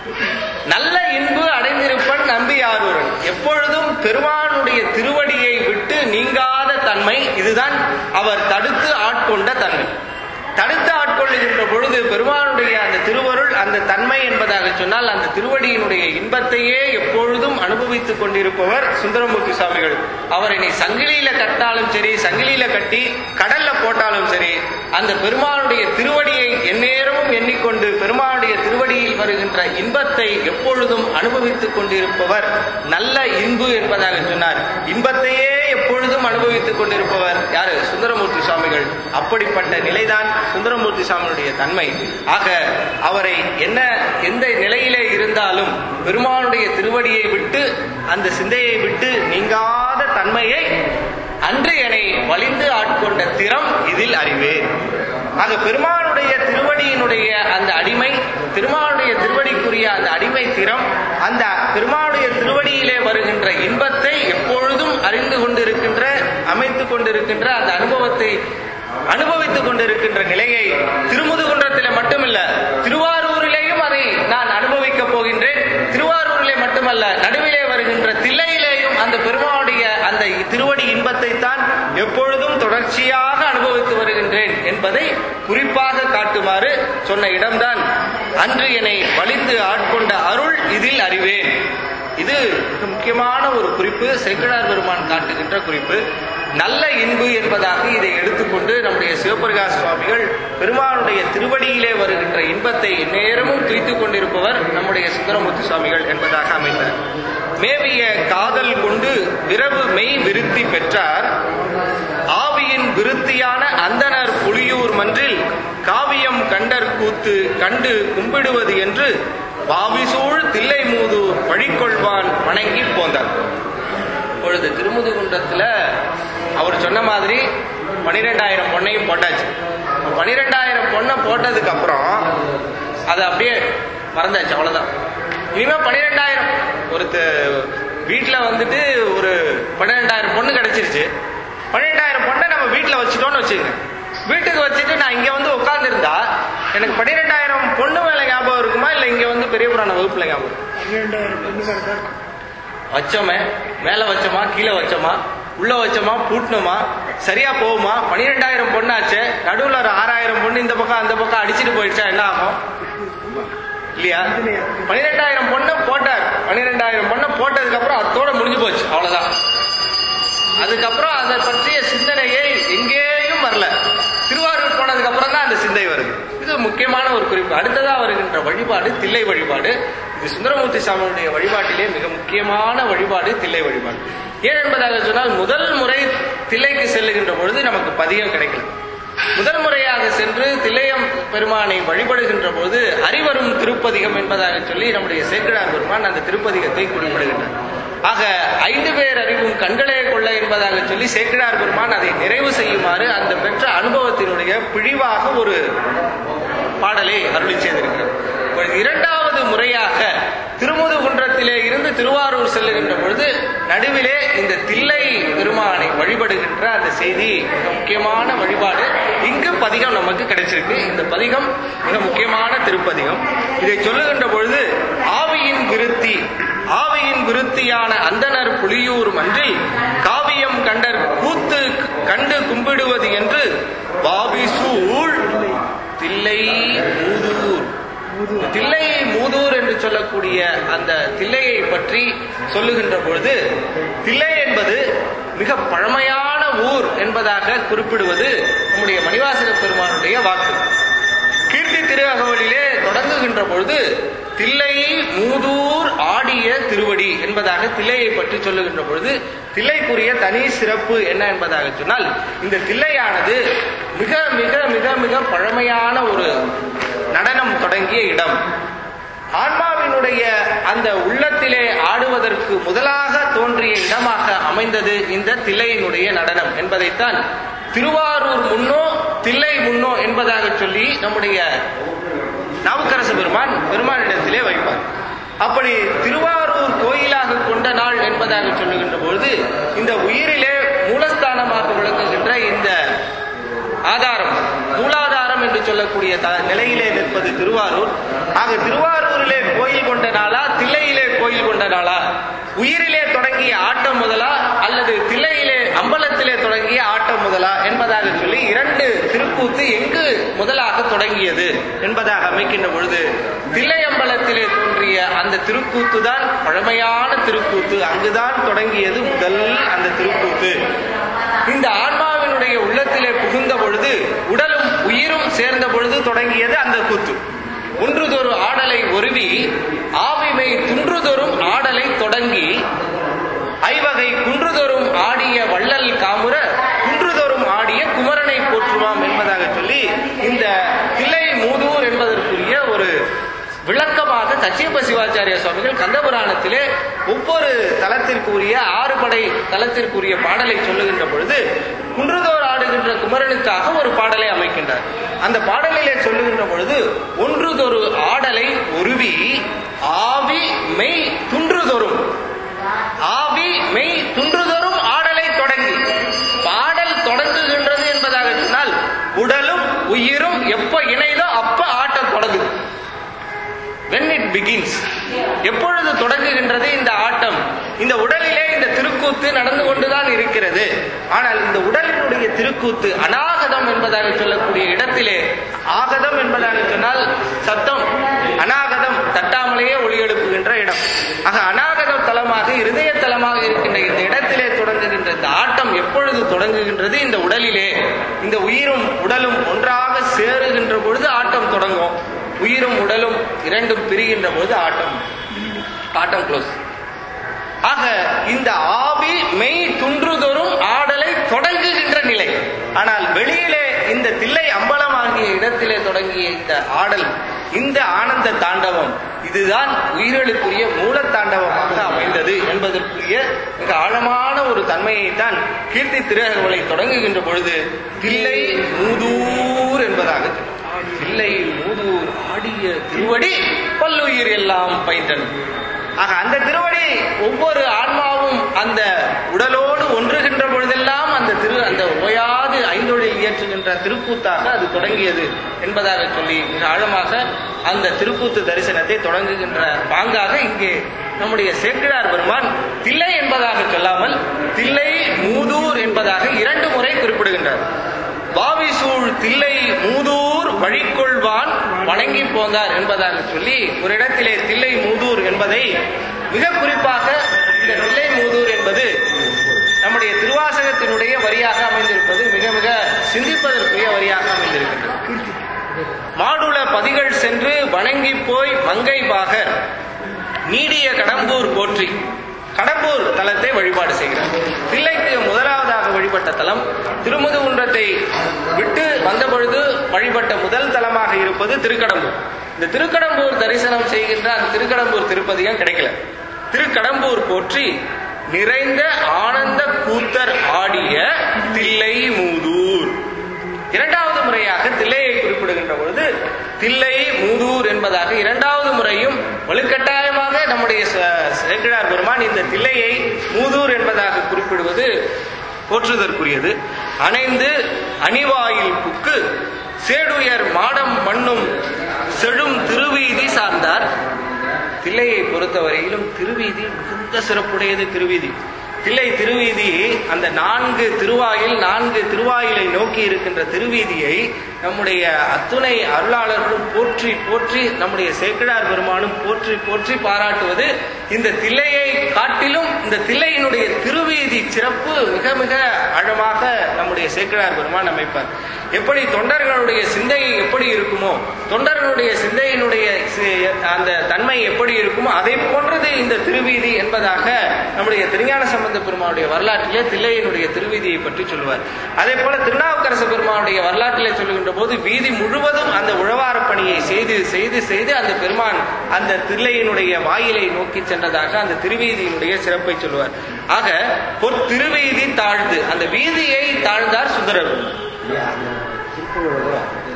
நல்ல இன்பு அடைந்திருப்பன் நம்பி ஆரூரன் எப்பொழுதும் பெருமானுடைய திருவடியை விட்டு நீங்காத தன்மை இதுதான் அவர் தடுத்து ஆட்கொண்ட தன்மை தடுத்து ஆட்கொள்ளுகின்ற பொழுது பெருமானுடைய அந்த திருவருள் அந்த தன்மை என்பதாக சொன்னால் அந்த திருவடியினுடைய இன்பத்தையே எப்பொழுதும் அனுபவித்துக் கொண்டிருப்பவர் சுந்தரமூர்த்தி சுவாமிகள் அவரை நீ சங்கிலியில கட்டாலும் சரி சங்கிலியில கட்டி கடல்ல போட்டாலும் சரி அந்த பெருமானுடைய திருவடியை எந்நேரமும் எண்ணிக்கொண்டு பெருமானுடைய திருவடியில் வருகின்ற இன்பத்தை எப்பொழுதும் அனுபவித்துக் கொண்டிருப்பவர் நல்ல இன்பு என்பதாக சொன்னார் இன்பத்தையே எப்பொழுதும் அனுபவித்துக் கொண்டிருப்பவர் யாரு சுந்தரமூர்த்தி சுவாமிகள் அப்படிப்பட்ட நிலைதான் சுந்தரமூர்த்தி சுவாமியுடைய தன்மை ஆக அவரை என்ன எந்த நிலையிலே இருந்தாலும் பெருமானுடைய திருவடியை விட்டு அந்த சிந்தையை விட்டு நீங்காத தன்மையை அன்று என்னை வலிந்து ஆட்கொண்ட திறம் இதில் அறிவேன் ஆக பெருமானுடைய திருவடியினுடைய அந்த அடிமை திருமாலுடைய திருவடிக்குரிய அந்த அடிமை திறம் அந்த பெருமானுடைய திருவடியிலே வருகின்ற இன்பத்தை எப்பொழுதும் அறிந்து கொண்டிருக்கின்ற அமைத்துக் கொண்டிருக்கின்ற அந்த அனுபவத்தை அனுபவித்துக் கொண்டிருக்கின்ற நிலையை திருமுதுகுன்றத்திலே மட்டுமல்ல திருவாரூரிலேயும் அதை நான் அனுபவிக்கப் போகின்றேன் திருவாரூரிலே மட்டுமல்ல நடுவிலே வருகின்ற தில்லையிலேயும் அந்த பெருமானுடைய அந்த திருவடி இன்பத்தை தான் எப்பொழுதும் தொடர்ச்சியாக அனுபவித்து வருகின்றேன் என்பதை குறிப்பாக காட்டுமாறு சொன்ன இடம்தான் அன்று என்னை வலிந்து ஆட்கொண்ட அருள் இதில் அறிவேன் இது மிக முக்கியமான ஒரு குறிப்பு சேக்கிழார் பெருமான் காட்டுகின்ற குறிப்பு நல்ல இன்பு என்பதாக இதை எடுத்துக்கொண்டு நம்முடைய சிவபிரகாஷ் சுவாமிகள் பெருமானுடைய திருவடியிலே வருகின்ற இன்பத்தை நேரமும் துய்த்துக் கொண்டிருப்பவர் நம்முடைய சுந்தரமூர்த்தி சுவாமிகள் என்பதாக அமைந்தார் மேவிய காதல் கொண்டு விரவு மெய் விருத்தி பெற்றார் ஆவியின் விருத்தியான அந்தனர் புலியூர் மன்றில் காவியம் கண்டர் கூத்து கண்டு கும்பிடுவது என்று பாவிசூழ் தில்லை மூது வழிகொள்வான் வணங்கி போந்தார் இப்பொழுது திருமுதுகுன்றத்துல அவர் சொன்ன மாதிரி பனிரெண்டாயிரம் பொண்ணையும் போட்டாச்சு பனிரெண்டாயிரம் பொண்ணை போட்டதுக்கு அப்புறம் அது அப்படியே மறந்தாச்சு அவ்வளவுதான் இனிமே பனிரெண்டாயிரம் ஒரு வீட்டுல வந்துட்டு ஒரு பன்னிரெண்டாயிரம் பொண்ணு கிடைச்சிருச்சு பன்னிரெண்டாயிரம் பொண்ணை நம்ம வீட்டுல வச்சுட்டோம்னு வச்சுக்கோங்க வீட்டுக்கு வச்சுட்டு நான் இங்க வந்து உட்கார்ந்துருந்தா எனக்கு பன்னிரெண்டாயிரம் பொண்ணு மேல ஞாபகம் இருக்குமா இல்ல இங்க வந்து பெரிய புராண வகுப்புல ஞாபகம் இருக்குமா? பன்னிரெண்டாயிரம் பொண்ணு தான் இருக்கும் வச்சோமே மேல வச்சோமா கீழே வச்சோமா உள்ள வச்சோமா பூட்டணுமா சரியா போகுமா பனிரெண்டாயிரம் பொண்ணாச்சு நடுவுல ஒரு ஆறாயிரம் பொண்ணு இந்த பக்கம் அந்த பக்கம் அடிச்சுட்டு போயிடுச்சா என்ன ஆகும் இல்லையா பனிரெண்டாயிரம் பொண்ணை போட்டார் பனிரெண்டாயிரம் பொண்ணை போட்டதுக்கு அப்புறம் அதோட முடிஞ்சு போச்சு அவ்வளவுதான் அதுக்கப்புறம் அதை பற்றிய சிந்தனையை எங்கேயும் வரல திருவாரூர் போனதுக்கு அப்புறம் தான் அந்த சிந்தை வருது இது முக்கியமான ஒரு குறிப்பு அடுத்ததா வருகின்ற வழிபாடு தில்லை வழிபாடு இது சுந்தரமூர்த்தி சாமியுடைய வழிபாட்டிலே மிக முக்கியமான வழிபாடு தில்லை வழிபாடு ஏன் என்பதாக சொன்னால் முதல் முறை தில்லைக்கு செல்லுகின்ற பொழுது நமக்கு பதியம் கிடைக்கல முதல் முறையாக சென்று தில்லையம் பெருமானை வழிபடுகின்ற போது அறிவரும் திருப்பதிகம் என்பதாக சொல்லி நம்முடைய சேக்கிழார் பெருமான் அந்த திருப்பதிகத்தை குறிப்பிடுகின்றார் ஆக ஐந்து பேர் அறிவும் கண்களே கொள்ள என்பதாக சொல்லி சேக்கிழார் பெருமான் அதை நிறைவு செய்யுமாறு அந்த பெற்ற அனுபவத்தினுடைய பிழிவாக ஒரு பாடலை அருளி செய்திருக்கிறார் இப்ப இரண்டாவது முறையாக திருமுதுகுன்றத்திலே இருந்து திருவாரூர் செல்லுகின்ற பொழுது நடுவிலே இந்த தில்லை பெருமானை வழிபடுகின்ற அந்த செய்தி மிக முக்கியமான வழிபாடு இங்கு பதிகம் நமக்கு கிடைச்சிருக்கு இந்த பதிகம் மிக முக்கியமான திருப்பதிகம் இதை சொல்லுகின்ற பொழுது ஆவியின் விருத்தி ஆவியின் விருத்தியான அந்தனர் புலியூர் மன்றில் காவியம் கண்டர் கூத்து கண்டு கும்பிடுவது என்று பாபிசூழ் தில்லை மூதூர் தில்லை மூதூர் என்று சொல்லக்கூடிய அந்த தில்லையை பற்றி சொல்லுகின்ற பொழுது தில்லை என்பது மிக பழமையான ஊர் என்பதாக குறிப்பிடுவது நம்முடைய மணிவாசக பெருமானுடைய வாக்கு கீர்த்தி திருஅகவலிலே தொடங்குகின்ற பொழுது தில்லை மூதூர் ஆடிய திருவடி என்பதாக தில்லையை பற்றி சொல்லுகின்ற பொழுது தில்லைக்குரிய தனி சிறப்பு என்ன என்பதாக சொன்னால் இந்த தில்லையானது மிக மிக மிக மிக பழமையான ஒரு நடனம் தொடங்கிய இடம் ஆன்மாவினுடைய அந்த உள்ளத்திலே ஆடுவதற்கு முதலாக தோன்றிய இடமாக அமைந்தது இந்த தில்லையினுடைய நடனம் என்பதைத்தான் திருவாரூர் முன்னோ தில்லை முன்னோ என்பதாக சொல்லி நம்முடைய நாவுக்கரச பெருமான் பெருமானிடத்திலே வைப்பார் அப்படி திருவாரூர் கோயிலாக கொண்ட நாள் என்பதாக சொல்லுகின்ற பொழுது இந்த உயிரிலே மூலஸ்தானமாக விளங்குகின்ற இந்த ஆதாரம் மூலாதாரம் என்று சொல்லக்கூடிய த- நிலையிலே நிற்பது திருவாரூர் ஆக திருவாரூரிலே கோயில் கொண்ட நாளா தில்லையிலே கோயில் கொண்ட நாளா உயிரிலே தொடங்கிய ஆட்டம் முதலா அல்லது தில்லையிலே அம்பலத்திலே தொடங்கிய ஆட்டம் முதலா என்பதாக சொல்லி இரண்டு திருக்கூத்து எங்கு முதலாக தொடங்கியது என்பதாக அமைக்கின்ற பொழுது தில்லை அம்பலத்திலே தோன்றிய அந்த திருக்கூத்து தான் பழமையான திருக்கூத்து அங்குதான் தொடங்கியது முதல் அந்த திருக்கூத்து இந்த ஆன்மாவினுடைய உள்ளத்திலே புகுந்த பொழுது உடலும் உயிரும் சேர்ந்த பொழுது தொடங்கியது அந்த கூத்து ஒன்றுதொரு ஆடலை ஒருவி ஆவிமை துன்றுதொரும் ஆடலை தொடங்கி ஐவகை குன்றுதொரும் ஆடிய வள்ளல் காமுற குன்றுதொரும் ஆடிய குமரனை போற்றுவாம் என்பதாக சொல்லி இந்த தில்லை மூதூர் என்பதற்குரிய ஒரு விளக்கமாக கச்சியப்ப சிவாச்சாரிய சுவாமிகள் கந்தபுராணத்திலே ஒவ்வொரு தலத்திற்குரிய ஆறு படை தலத்திற்குரிய பாடலை சொல்லுகின்ற பொழுது குன்றுதோர் ஆடுகின்ற குமரனுக்காக ஒரு பாடலை அமைக்கின்றார் அந்த பாடலிலே சொல்லுகின்ற பொழுது ஒன்றுதொரு ஆடலை உருவி ஆவி மெய் துன்றுதொரும் ஆவி மெய் துன்றுதொரும் ஆடலை தொடங்கி பாடல் தொடங்குகின்றது என்பதாக சொன்னால் உடலும் உயிரும் எப்ப இணைதோ அப்ப ஆட்டம் தொடங்குது when it begins எப்பொழுது தொடங்குகின்றது இந்த ஆட்டம் இந்த உடலிலே இந்த திருக்கூத்து நடந்து கொண்டுதான் இருக்கிறது ஆனால் இந்த உடலினுடைய திருக்கூத்து அநாகதம் என்பதாக சொல்லக்கூடிய இடத்திலே ஆகதம் என்பதாக சொன்னால் சத்தம் அநாகதம் தட்டாமலேயே ஒளி எழுப்புகின்ற இடம் ஆக அநாகதம் தலமாக இருதய தலமாக இருக்கின்ற இந்த இடத்திலே தொடங்குகின்ற இந்த ஆட்டம் எப்பொழுது தொடங்குகின்றது இந்த உடலிலே இந்த உயிரும் உடலும் ஒன்றாக சேருகின்ற பொழுது ஆட்டம் தொடங்கும் உயிரும் உடலும் இரண்டும் பிரிகின்ற பொழுது ஆட்டம் ஆட்டம் க்ளோஸ் ஆக இந்த ஆவி மெய் துன்றுதொரும் ஆடலை தொடங்குகின்ற நிலை ஆனால் வெளியிலே இந்த தில்லை அம்பலமாகிய இடத்திலே தொடங்கிய இந்த ஆடல் இந்த ஆனந்த தாண்டவம் இதுதான் உயிர்களுக்குரிய மூல தாண்டவமாக அமைந்தது என்பதற்குரிய மிக ஆழமான ஒரு தன்மையைத்தான் கீர்த்தி திருகவலை தொடங்குகின்ற பொழுது தில்லை மூதூர் என்பதாக சொல்லும். தில்லை மூதூர் ஆடிய திருவடி பல்லுயிர் எல்லாம் பயின்றன ஆக அந்த திருவடி ஒவ்வொரு ஆன்மாவும் அந்த உடலோடு ஒன்றுகின்ற பொழுதெல்லாம் அந்த திரு அந்த ஓயாது ஐந்தொழில் இயற்றுகின்ற திருக்கூத்தாக அது தொடங்கியது என்பதாக சொல்லி மிக ஆழமாக அந்த திருக்கூத்து தரிசனத்தை தொடங்குகின்ற பாங்காக இங்கே நம்முடைய சேக்கிழார் பெருமான் தில்லை என்பதாக சொல்லாமல் தில்லை மூதூர் என்பதாக இரண்டு முறை குறிப்பிடுகின்றார் வாவிசூழ் தில்லை மூதூர் வழிகொள்வான் வணங்கி போந்தார் என்பதாக சொல்லி ஒரு இடத்திலே தில்லை மூதூர் என்பதை மிக குறிப்பாக இந்த தில்லை மூதூர் என்பது நம்முடைய திருவாசகத்தில் பாசுரத்தினுடைய வரியாக அமைந்திருப்பது மிக மிக சிந்திப்பதற்குரிய வரியாக அமைந்திருக்கின்றது மாடுல பதிகள் சென்று வணங்கி போய் மங்கை பாகர் நீடிய கடம்பூர் போற்றி கடம்பூர் தலத்தை வழிபாடு செய்கிறார் தில்லைக்கு முதலாவதாக வழிபட்ட தலம் திருமுதுகுன்றத்தை விட்டு வந்த பொழுது வழிபட்ட முதல் தலமாக இருப்பது திருக்கடம்பூர் இந்த திருக்கடம்பூர் தரிசனம் செய்கின்ற அந்த திருக்கடம்பூர் திருப்பதிகம் கிடைக்கல திருக்கடம்பூர் போற்றி நிறைந்த ஆனந்த கூத்தர் ஆடிய தில்லை மூதூர் இரண்டாவது முறையாக தில்லையை குறிப்பிடுகின்ற பொழுது தில்லை மூதூர் என்பதாக இரண்டாவது முறையும் வலுக்கட்டாயமாக நம்முடைய ச- சேக்கிழார் பெருமான் இந்த தில்லையை மூதூர் என்பதாக குறிப்பிடுவது போற்றுதற்குரியது அணைந்து அணிவாயில் புக்கு சேடுயர் மாடம் மண்ணும் செழும் திருவீதி சார்ந்தார் தில்லையை பொறுத்தவரையிலும் திருவீதி மிகுந்த சிறப்புடையது திருவீதி தில்லை திருவீதி அந்த நான்கு திருவாயில் நான்கு திருவாயிலை நோக்கி இருக்கின்ற திருவீதியை நம்முடைய அத்துணை அருளாளர்களும் போற்றி போற்றி நம்முடைய சேக்கிழார் பெருமானும் போற்றி போற்றி பாராட்டுவது இந்த தில்லையை காட்டிலும் இந்த தில்லையினுடைய திருவீதி சிறப்பு மிக மிக ஆழமாக நம்முடைய சேக்கிழார் பெருமான் அமைப்பார் எப்படி தொண்டர்களுடைய சிந்தை எப்படி இருக்குமோ தொண்டர்களுடைய சிந்தையினுடைய சி- அந்த தன்மை எப்படி இருக்குமோ அதை போன்றது இந்த திருவீதி என்பதாக நம்முடைய திருஞான சம்பந்த பெருமானுடைய வரலாற்றிலே தில்லையினுடைய திருவீதியை பற்றி சொல்லுவார் அதே போல திருநாவுக்கரசு பெருமானுடைய வரலாற்றிலே சொல்லுகின்ற போது வீதி முழுவதும் அந்த உழவார பணியை செய்து செய்து செய்து அந்த பெருமான் அந்த தில்லையினுடைய வாயிலை நோக்கி சென்றதாக அந்த திருவீதியினுடைய சிறப்பை சொல்லுவார் ஆக ஒரு திருவீதி தாழ்ந்து அந்த வீதியை தாழ்ந்தார் சுந்தரர் இல்லையா அந்த திருப்பூரோட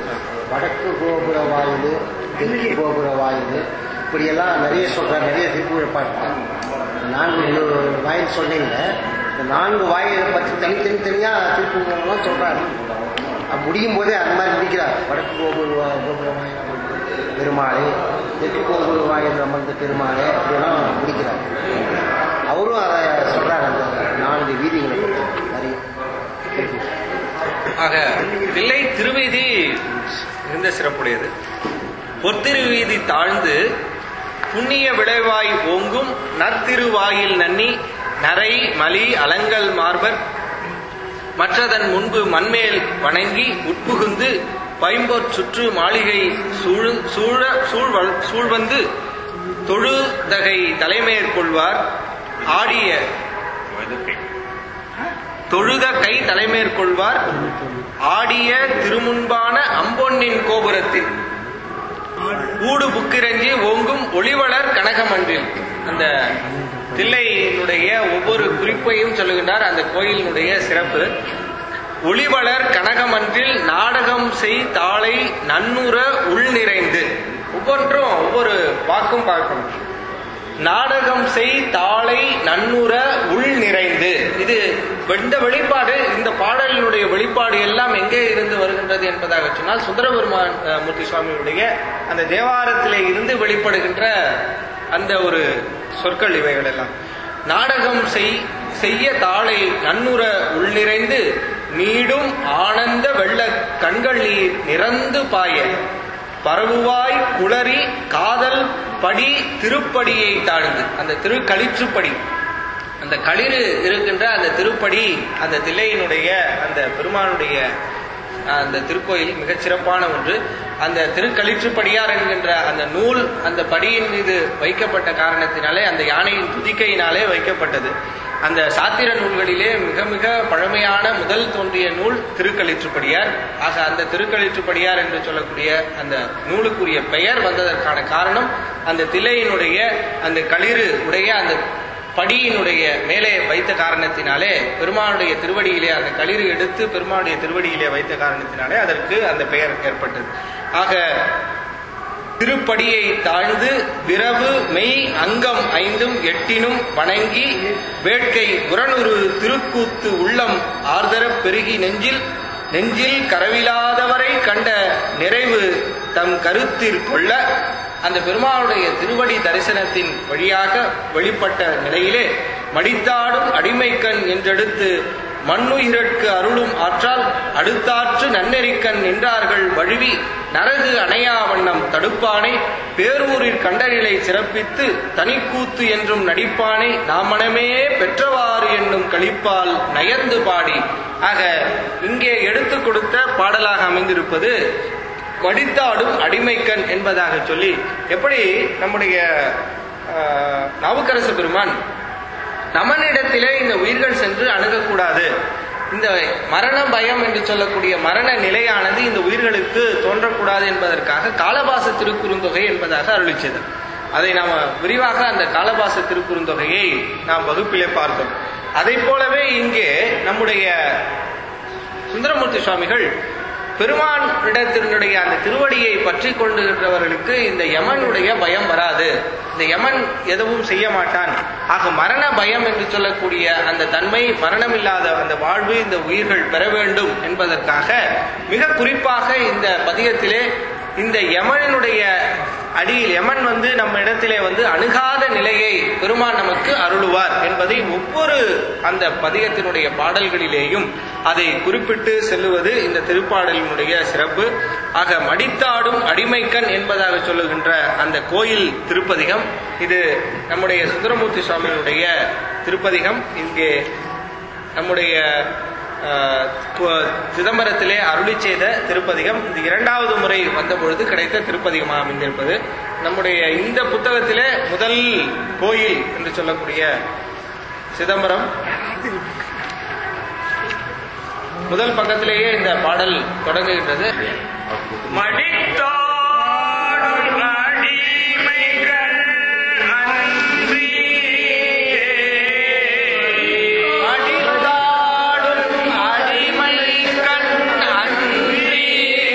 வடக்கு கோபுர வாயில் தெற்கு கோபுர வாயில் இப்படியெல்லாம் நிறைய சொல்கிறார் நிறைய திருப்பூரை பார்க்கலாம் நான்கு இவ்வளோ வாயில் சொன்னீங்க இந்த நான்கு வாயிலை பற்றி தனித்தனி தனியாக திருப்பூர்லாம் சொல்கிறாரு முடியும் போதே அந்த மாதிரி முடிக்கிறார் வடக்கு கோபுர வா- கோபுர வாயில் அமர்ந்த பெருமாளே தெற்கு கோபுர வாயில் அமர்ந்த பெருமாளே அப்படியெல்லாம் முடிக்கிறார் அவரும் அதை சொல்கிறார் அந்த நான்கு வீதிகளை பற்றி நிறைய திருப்பூர் ஆக தில்லை திருவீதி மிகுந்த சிறப்புடையது பொத்திருவீதி தாழ்ந்து புண்ணிய விளைவாய் ஓங்கும் நற்திருவாயில் நன்னி நரை மலி அலங்கல் மார்பர் மற்றதன் முன்பு மண்மேல் வணங்கி உட்புகுந்து பைம்பொற் சுற்று மாளிகை சூழ் சூழ சூழ்வல் சூழ்வந்து தொழுதகை தலைமேற்கொள்வார் ஆடிய தொழுத கை தலைமேற்கொள்வார் ஆடிய திருமுன்பான அம்பொன்னின் கோபுரத்தில் ஊடு புக்கிரஞ்சி ஓங்கும் ஒளிவளர் கனகமன்றில் அந்த தில்லையினுடைய ஒவ்வொரு குறிப்பையும் சொல்லுகின்றார் அந்த கோயிலினுடைய சிறப்பு ஒளிவளர் கனகமன்றில் நாடகம் செய் தாளை நன்னுற உள் நிறைந்து ஒவ்வொன்றும் ஒவ்வொரு வாக்கும் பார்க்கணும் நாடகம் செய் தாளை நன்னுற உள் நிறைந்து இது இந்த வெளிப்பாடு இந்த பாடலினுடைய வெளிப்பாடு எல்லாம் எங்கே இருந்து வருகின்றது என்பதாக சொன்னால் சுந்தரபெருமான் அஹ், மூர்த்தி சுவாமியுடைய அந்த தேவாரத்திலே இருந்து வெளிப்படுகின்ற அந்த ஒரு சொற்கள் இவைகள் எல்லாம் நாடகம் செய் செய்ய தாளை நன்னுற உள் நிறைந்து நீடும் ஆனந்த வெள்ள கண்கள் நீர் நிறந்து பாய பரவுவாய் குளறி காதல் படி திருப்படியை தாழ்ந்து அந்த திருக்களிற்றுப்படி அந்த களிறு இருக்கின்ற அந்த திருப்படி அந்த தில்லையினுடைய அந்த பெருமானுடைய அஹ், அந்த திருக்கோயில் மிகச் சிறப்பான ஒன்று அந்த திருக்களிற்றுப்படியார் என்கின்ற அந்த நூல் அந்த படியின் மீது வைக்கப்பட்ட காரணத்தினாலே அந்த யானையின் துதிக்கையினாலே வைக்கப்பட்டது அந்த சாத்திர நூல்களிலே மிக மிக பழமையான முதல் தோன்றிய நூல் திருக்களிற்றுப்படியார் ஆக அந்த திருக்களிற்றுப்படியார் என்று சொல்லக்கூடிய அந்த நூலுக்குரிய பெயர் வந்ததற்கான காரணம் அந்த தில்லையினுடைய அந்த களிறு உடைய அந்த படியினுடைய மேலே வைத்த காரணத்தினாலே பெருமானுடைய திருவடியிலே அந்த களிறு எடுத்து பெருமானுடைய திருவடியிலே வைத்த காரணத்தினாலே அதற்கு அந்த பெயர் ஏற்பட்டது ஆக திருப்படியை தாழ்ந்து விரவு மெய் அங்கம் ஐந்தும் எட்டினும் வணங்கி வேட்கை உரனுரு திருக்கூத்து உள்ளம் ஆர்தரப் பெருகி நெஞ்சில் நெஞ்சில் கரவிலாதவரை கண்ட நிறைவு தம் கருத்தில் கொள்ள அந்த பெருமானுடைய திருவடி தரிசனத்தின் வழியாக வெளிப்பட்ட நிலையிலே மடித்தாடும் அடிமைக்கண் என்றெடுத்து மண்ணுயிரற்கு அருளும் ஆற்றால் அடுத்தாற்று நன்னெறிக்கண் நின்றார்கள் வழுவி நரகு அணையா வண்ணம் தடுப்பானை பேரூரில் கண்டநிலை சிறப்பித்து தனிக்கூத்து என்றும் நடிப்பானை நாமனமே பெற்றவாறு என்னும் கழிப்பால் நயந்து பாடி ஆக இங்கே எடுத்து கொடுத்த பாடலாக அமைந்திருப்பது வடித்தாடும் அடிமைக்கண் என்பதாக சொல்லி எப்படி நம்முடைய ஆஹ், நாவுக்கரசு பெருமான் நமனிடத்திலே இந்த உயிர்கள் சென்று அணுகக்கூடாது இந்த மரண பயம் என்று சொல்லக்கூடிய மரண நிலையானது இந்த உயிர்களுக்கு தோன்றக்கூடாது என்பதற்காக காலபாச திருக்குறுந்தொகை என்பதாக அருளிச்சது அதை நாம் விரிவாக அந்த காலபாச திருக்குறுந்தொகையை நாம் வகுப்பிலே பார்த்தோம் அதை போலவே இங்கே நம்முடைய சுந்தரமூர்த்தி சுவாமிகள் பெருமான் இடத்தினுடைய அந்த திருவடியை பற்றி கொண்டுகிறவர்களுக்கு இந்த யமனுடைய பயம் வராது இந்த யமன் எதுவும் செய்ய மாட்டான் ஆக மரண பயம் என்று சொல்லக்கூடிய அந்த தன்மை மரணமில்லாத அந்த வாழ்வு இந்த உயிர்கள் பெற வேண்டும் என்பதற்காக மிக குறிப்பாக இந்த பதிகத்திலே இந்த யமனினுடைய அடியில் யமன் வந்து நம்ம இடத்திலே வந்து அணுகாத நிலையை பெருமான் நமக்கு அருளுவார் என்பதை ஒவ்வொரு அந்த பதிகத்தினுடைய பாடல்களிலேயும் அதை குறிப்பிட்டு செல்லுவது இந்த திருப்பாடலினுடைய சிறப்பு ஆக மடித்தாடும் அடிமைக்கண் என்பதாக சொல்லுகின்ற அந்த கோயில் திருப்பதிகம் இது நம்முடைய சுந்தரமூர்த்தி சுவாமியினுடைய திருப்பதிகம் இங்கே நம்முடைய அஹ், கு- சிதம்பரத்திலே அருளி செய்த திருப்பதிகம் இது இரண்டாவது முறை வந்த பொழுது கிடைத்த திருப்பதிகமாக அமைந்திருப்பது நம்முடைய இந்த புத்தகத்திலே முதல் கோயில் என்று சொல்லக்கூடிய சிதம்பரம் முதல் பக்கத்திலேயே இந்த பாடல் தொடங்குகின்றது மடித்தாடும் அடிமைகள் அன்றியே. அடித்தாடும் அடிமைக்கண் அன்றியே.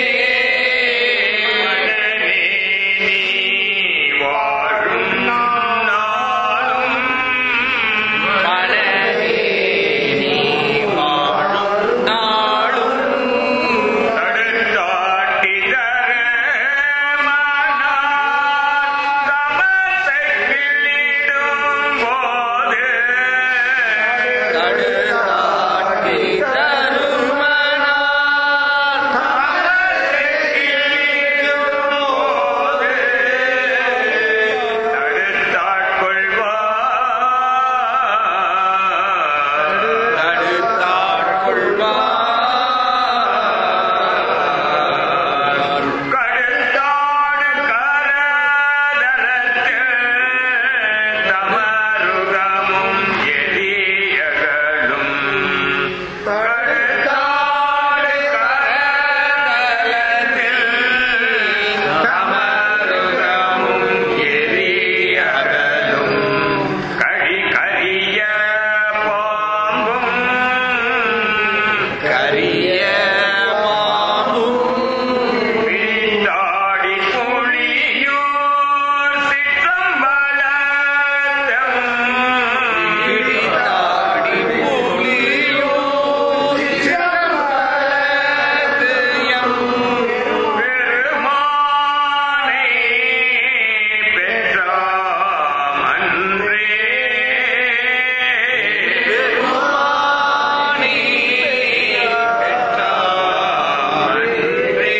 மனமே நீ வாழும் நாளும் மனமே நீ வாழும் நாளும் தடுத்தாட்டி தர மனார் தமசை கிள்ளிடும் போது தடுத்தாட்டி தருமனார் தமசை கிள்ளிடும் போது தடுத்தாட்கொள்வார் கடுத்தாடு கரதலத்தில் தமருகமும் எரியகளும் கடுத்தாடு கரதலத்தில் தமருகமும் எரியகளும் கழி கரிய பாம்பும் கரிய மாவும் பிடித்தாடி புலியூர் சிற்றம்பலத்தம் பிடித்தாடி புலியூர் சிற்றம்பலத்தையம் பெருமானை பெற்றாம் அன்றே பெருமானே பெற்றார் அன்றே.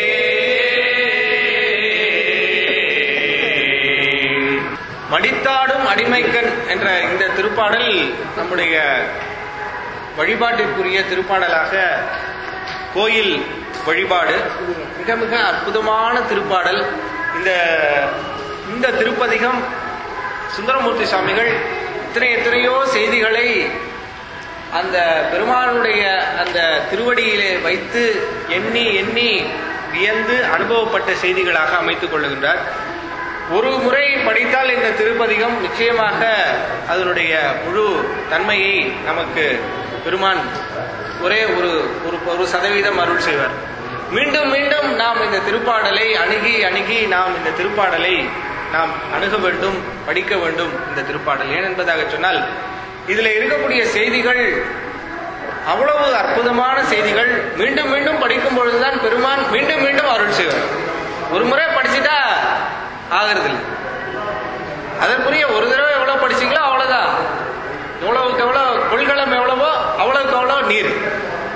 மடித்தாடும் அடிமைக்கண் என்ற இந்த திருப்பாடல் நம்முடைய வழிபாட்டிற்குரிய திருப்பாடலாக கோயில் வழிபாடு மிக மிக அற்புதமான திருப்பாடல் இந்த இந்த திருப்பதிகம் சுந்தரமூர்த்தி சுவாமிகள் இத்தனை எத்தனையோ செய்திகளை அந்த பெருமானுடைய அந்த திருவடியிலே வைத்து எண்ணி எண்ணி வியந்து அனுபவப்பட்ட செய்திகளாக அமைத்துக் கொள்ளுகின்றார் ஒரு முறை படித்தால் இந்த திருப்பதிகம் நிச்சயமாக அதனுடைய முழு தன்மையை நமக்கு பெருமான் ஒரே ஒரு ஒரு ஒரு சதவீதம் அருள் செய்வார் மீண்டும் மீண்டும் நாம் இந்த திருப்பாடலை அணுகி அணுகி நாம் இந்த திருப்பாடலை நாம் அணுக வேண்டும் படிக்க வேண்டும் இந்த திருப்பாடல் ஏன் என்பதாக சொன்னால் இதுல இருக்கக்கூடிய செய்திகள் அவ்வளவு அற்புதமான செய்திகள் மீண்டும் மீண்டும் படிக்கும் பொழுதுதான் பெருமான் மீண்டும் மீண்டும் அருள் செய்வார் ஒரு முறை படிச்சுட்டா ஆகிறது இல்லை அதற்குரிய ஒரு தடவை எவ்வளவு படிச்சீங்களோ அவ்வளவுதான் எவ்வளவுக்கு எவ்வளவு கொள்கலம் எவ்வளவோ அவ்வளவுக்கு அவ்வளவு நீர்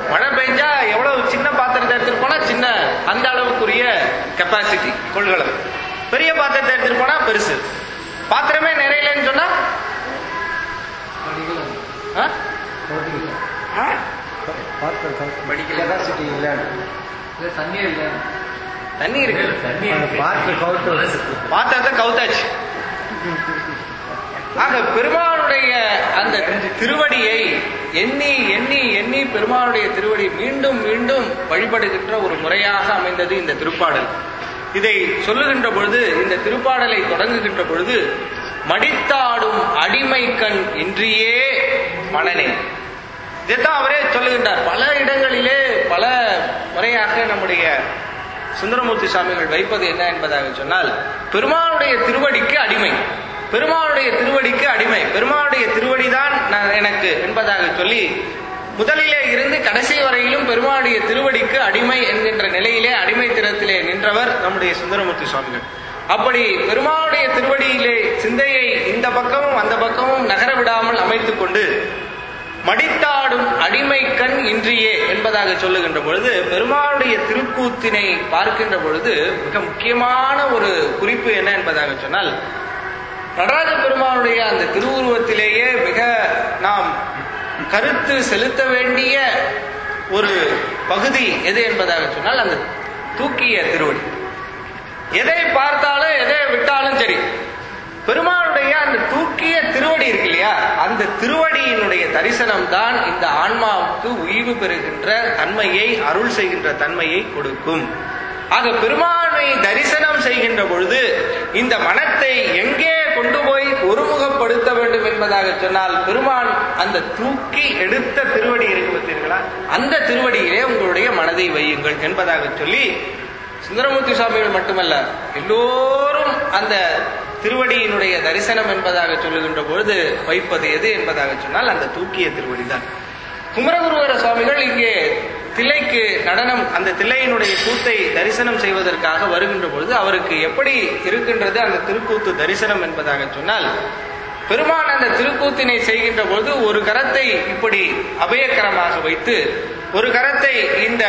மழை பெஞ்சா எவ்வளவு சின்ன பாத்திரத்தை எடுத்துட்டு போனா சின்ன அந்த அளவுக்குரிய கெப்பாசிட்டி கொள்கலம் பெரிய பாத்திரத்தை எடுத்துட்டு போனா பெருசு பாத்திரமே நிறையலன்னு சொன்னா ஆ? ஆ? கெப்பாசிட்டி இல்லைன்னு தண்ணி இருக்கு அந்த பாட்டு கவுட்டு பாத்திரத்தை கவுத்தாச்சு ஆக பெருமானுடைய அந்த திருவடியை எண்ணி எண்ணி எண்ணி பெருமானுடைய திருவடி மீண்டும் மீண்டும் வழிபடுகின்ற ஒரு முறையாக அமைந்தது இந்த திருப்பாடல் இதை சொல்லுகின்ற பொழுது இந்த திருப்பாடலை தொடங்குகின்ற பொழுது மடித்தாடும் அடிமை கண் இன்றியே மனனே இதைத்தான் அவரே சொல்லுகின்றார் பல இடங்களிலே பல முறையாக நம்முடைய சுந்தரமூர்த்தி சுவாமிகள் வைப்பது என்ன என்பதாக சொன்னால் பெருமானுடைய திருவடிக்கு அடிமை பெருமானுடைய திருவடிக்கு அடிமை பெருமானுடைய திருவடிதான் நான் எனக்கு என்பதாக சொல்லி முதலிலே இருந்து கடைசி வரையிலும் பெருமானுடைய திருவடிக்கு அடிமை என்கின்ற நிலையிலே அடிமை திறத்திலே நின்றவர் நம்முடைய சுந்தரமூர்த்தி சுவாமிகள் அப்படி பெருமானுடைய திருவடியிலே சிந்தையை இந்த பக்கமும் அந்த பக்கமும் நகர விடாமல் அமைத்துக் கொண்டு மடித்தாடும் அடிமை கண் இன்றியே என்பதாக சொல்லுகின்ற பொழுது பெருமாளுடைய திருக்கூத்தினை பார்க்கின்ற பொழுது மிக முக்கியமான ஒரு குறிப்பு என்ன என்பதாக சொன்னால் நடராஜ பெருமானுடைய அந்த திருவுருவத்திலேயே மிக நாம் கருத்து செலுத்த வேண்டிய ஒரு பகுதி எது என்பதாக சொன்னால் அந்த தூக்கிய திருவடி எதை பார்த்தாலும் எதை விட்டாலும் சரி பெருமாளுடைய அந்த தூக்கிய திருவடி இருக்கு இல்லையா அந்த திருவடியினுடைய தரிசனம் தான் இந்த ஆன்மாவுக்கு உய்வு பெறுகின்ற தன்மையை அருள் செய்கின்ற தன்மையை கொடுக்கும் ஆக பெருமானை தரிசனம் செய்கின்ற பொழுது இந்த மனத்தை எங்கே கொண்டு போய் ஒருமுகப்படுத்த வேண்டும் என்பதாக சொன்னால் பெருமான் அந்த தூக்கி எடுத்த திருவடி இருக்கு பார்த்தீர்களா அந்த திருவடியிலே உங்களுடைய மனதை வையுங்கள் என்பதாக சொல்லி சுந்தரமூர்த்தி சுவாமிகள் மட்டுமல்ல எல்லோரும் அந்த திருவடியினுடைய தரிசனம் என்பதாக சொல்லுகின்ற பொழுது வைப்பது எது என்பதாக சொன்னால் அந்த தூக்கிய திருவடி தான் குமரகுருவர சுவாமிகள் இங்கே தில்லைக்கு நடனம் அந்த தில்லையினுடைய கூத்தை தரிசனம் செய்வதற்காக வருகின்ற பொழுது அவருக்கு எப்படி இருக்கின்றது அந்த திருக்கூத்து தரிசனம் என்பதாக சொன்னால் பெருமான் அந்த திருக்கூத்தினை செய்கின்ற பொழுது ஒரு கரத்தை இப்படி அபயக்கரமாக வைத்து ஒரு கரத்தை இந்த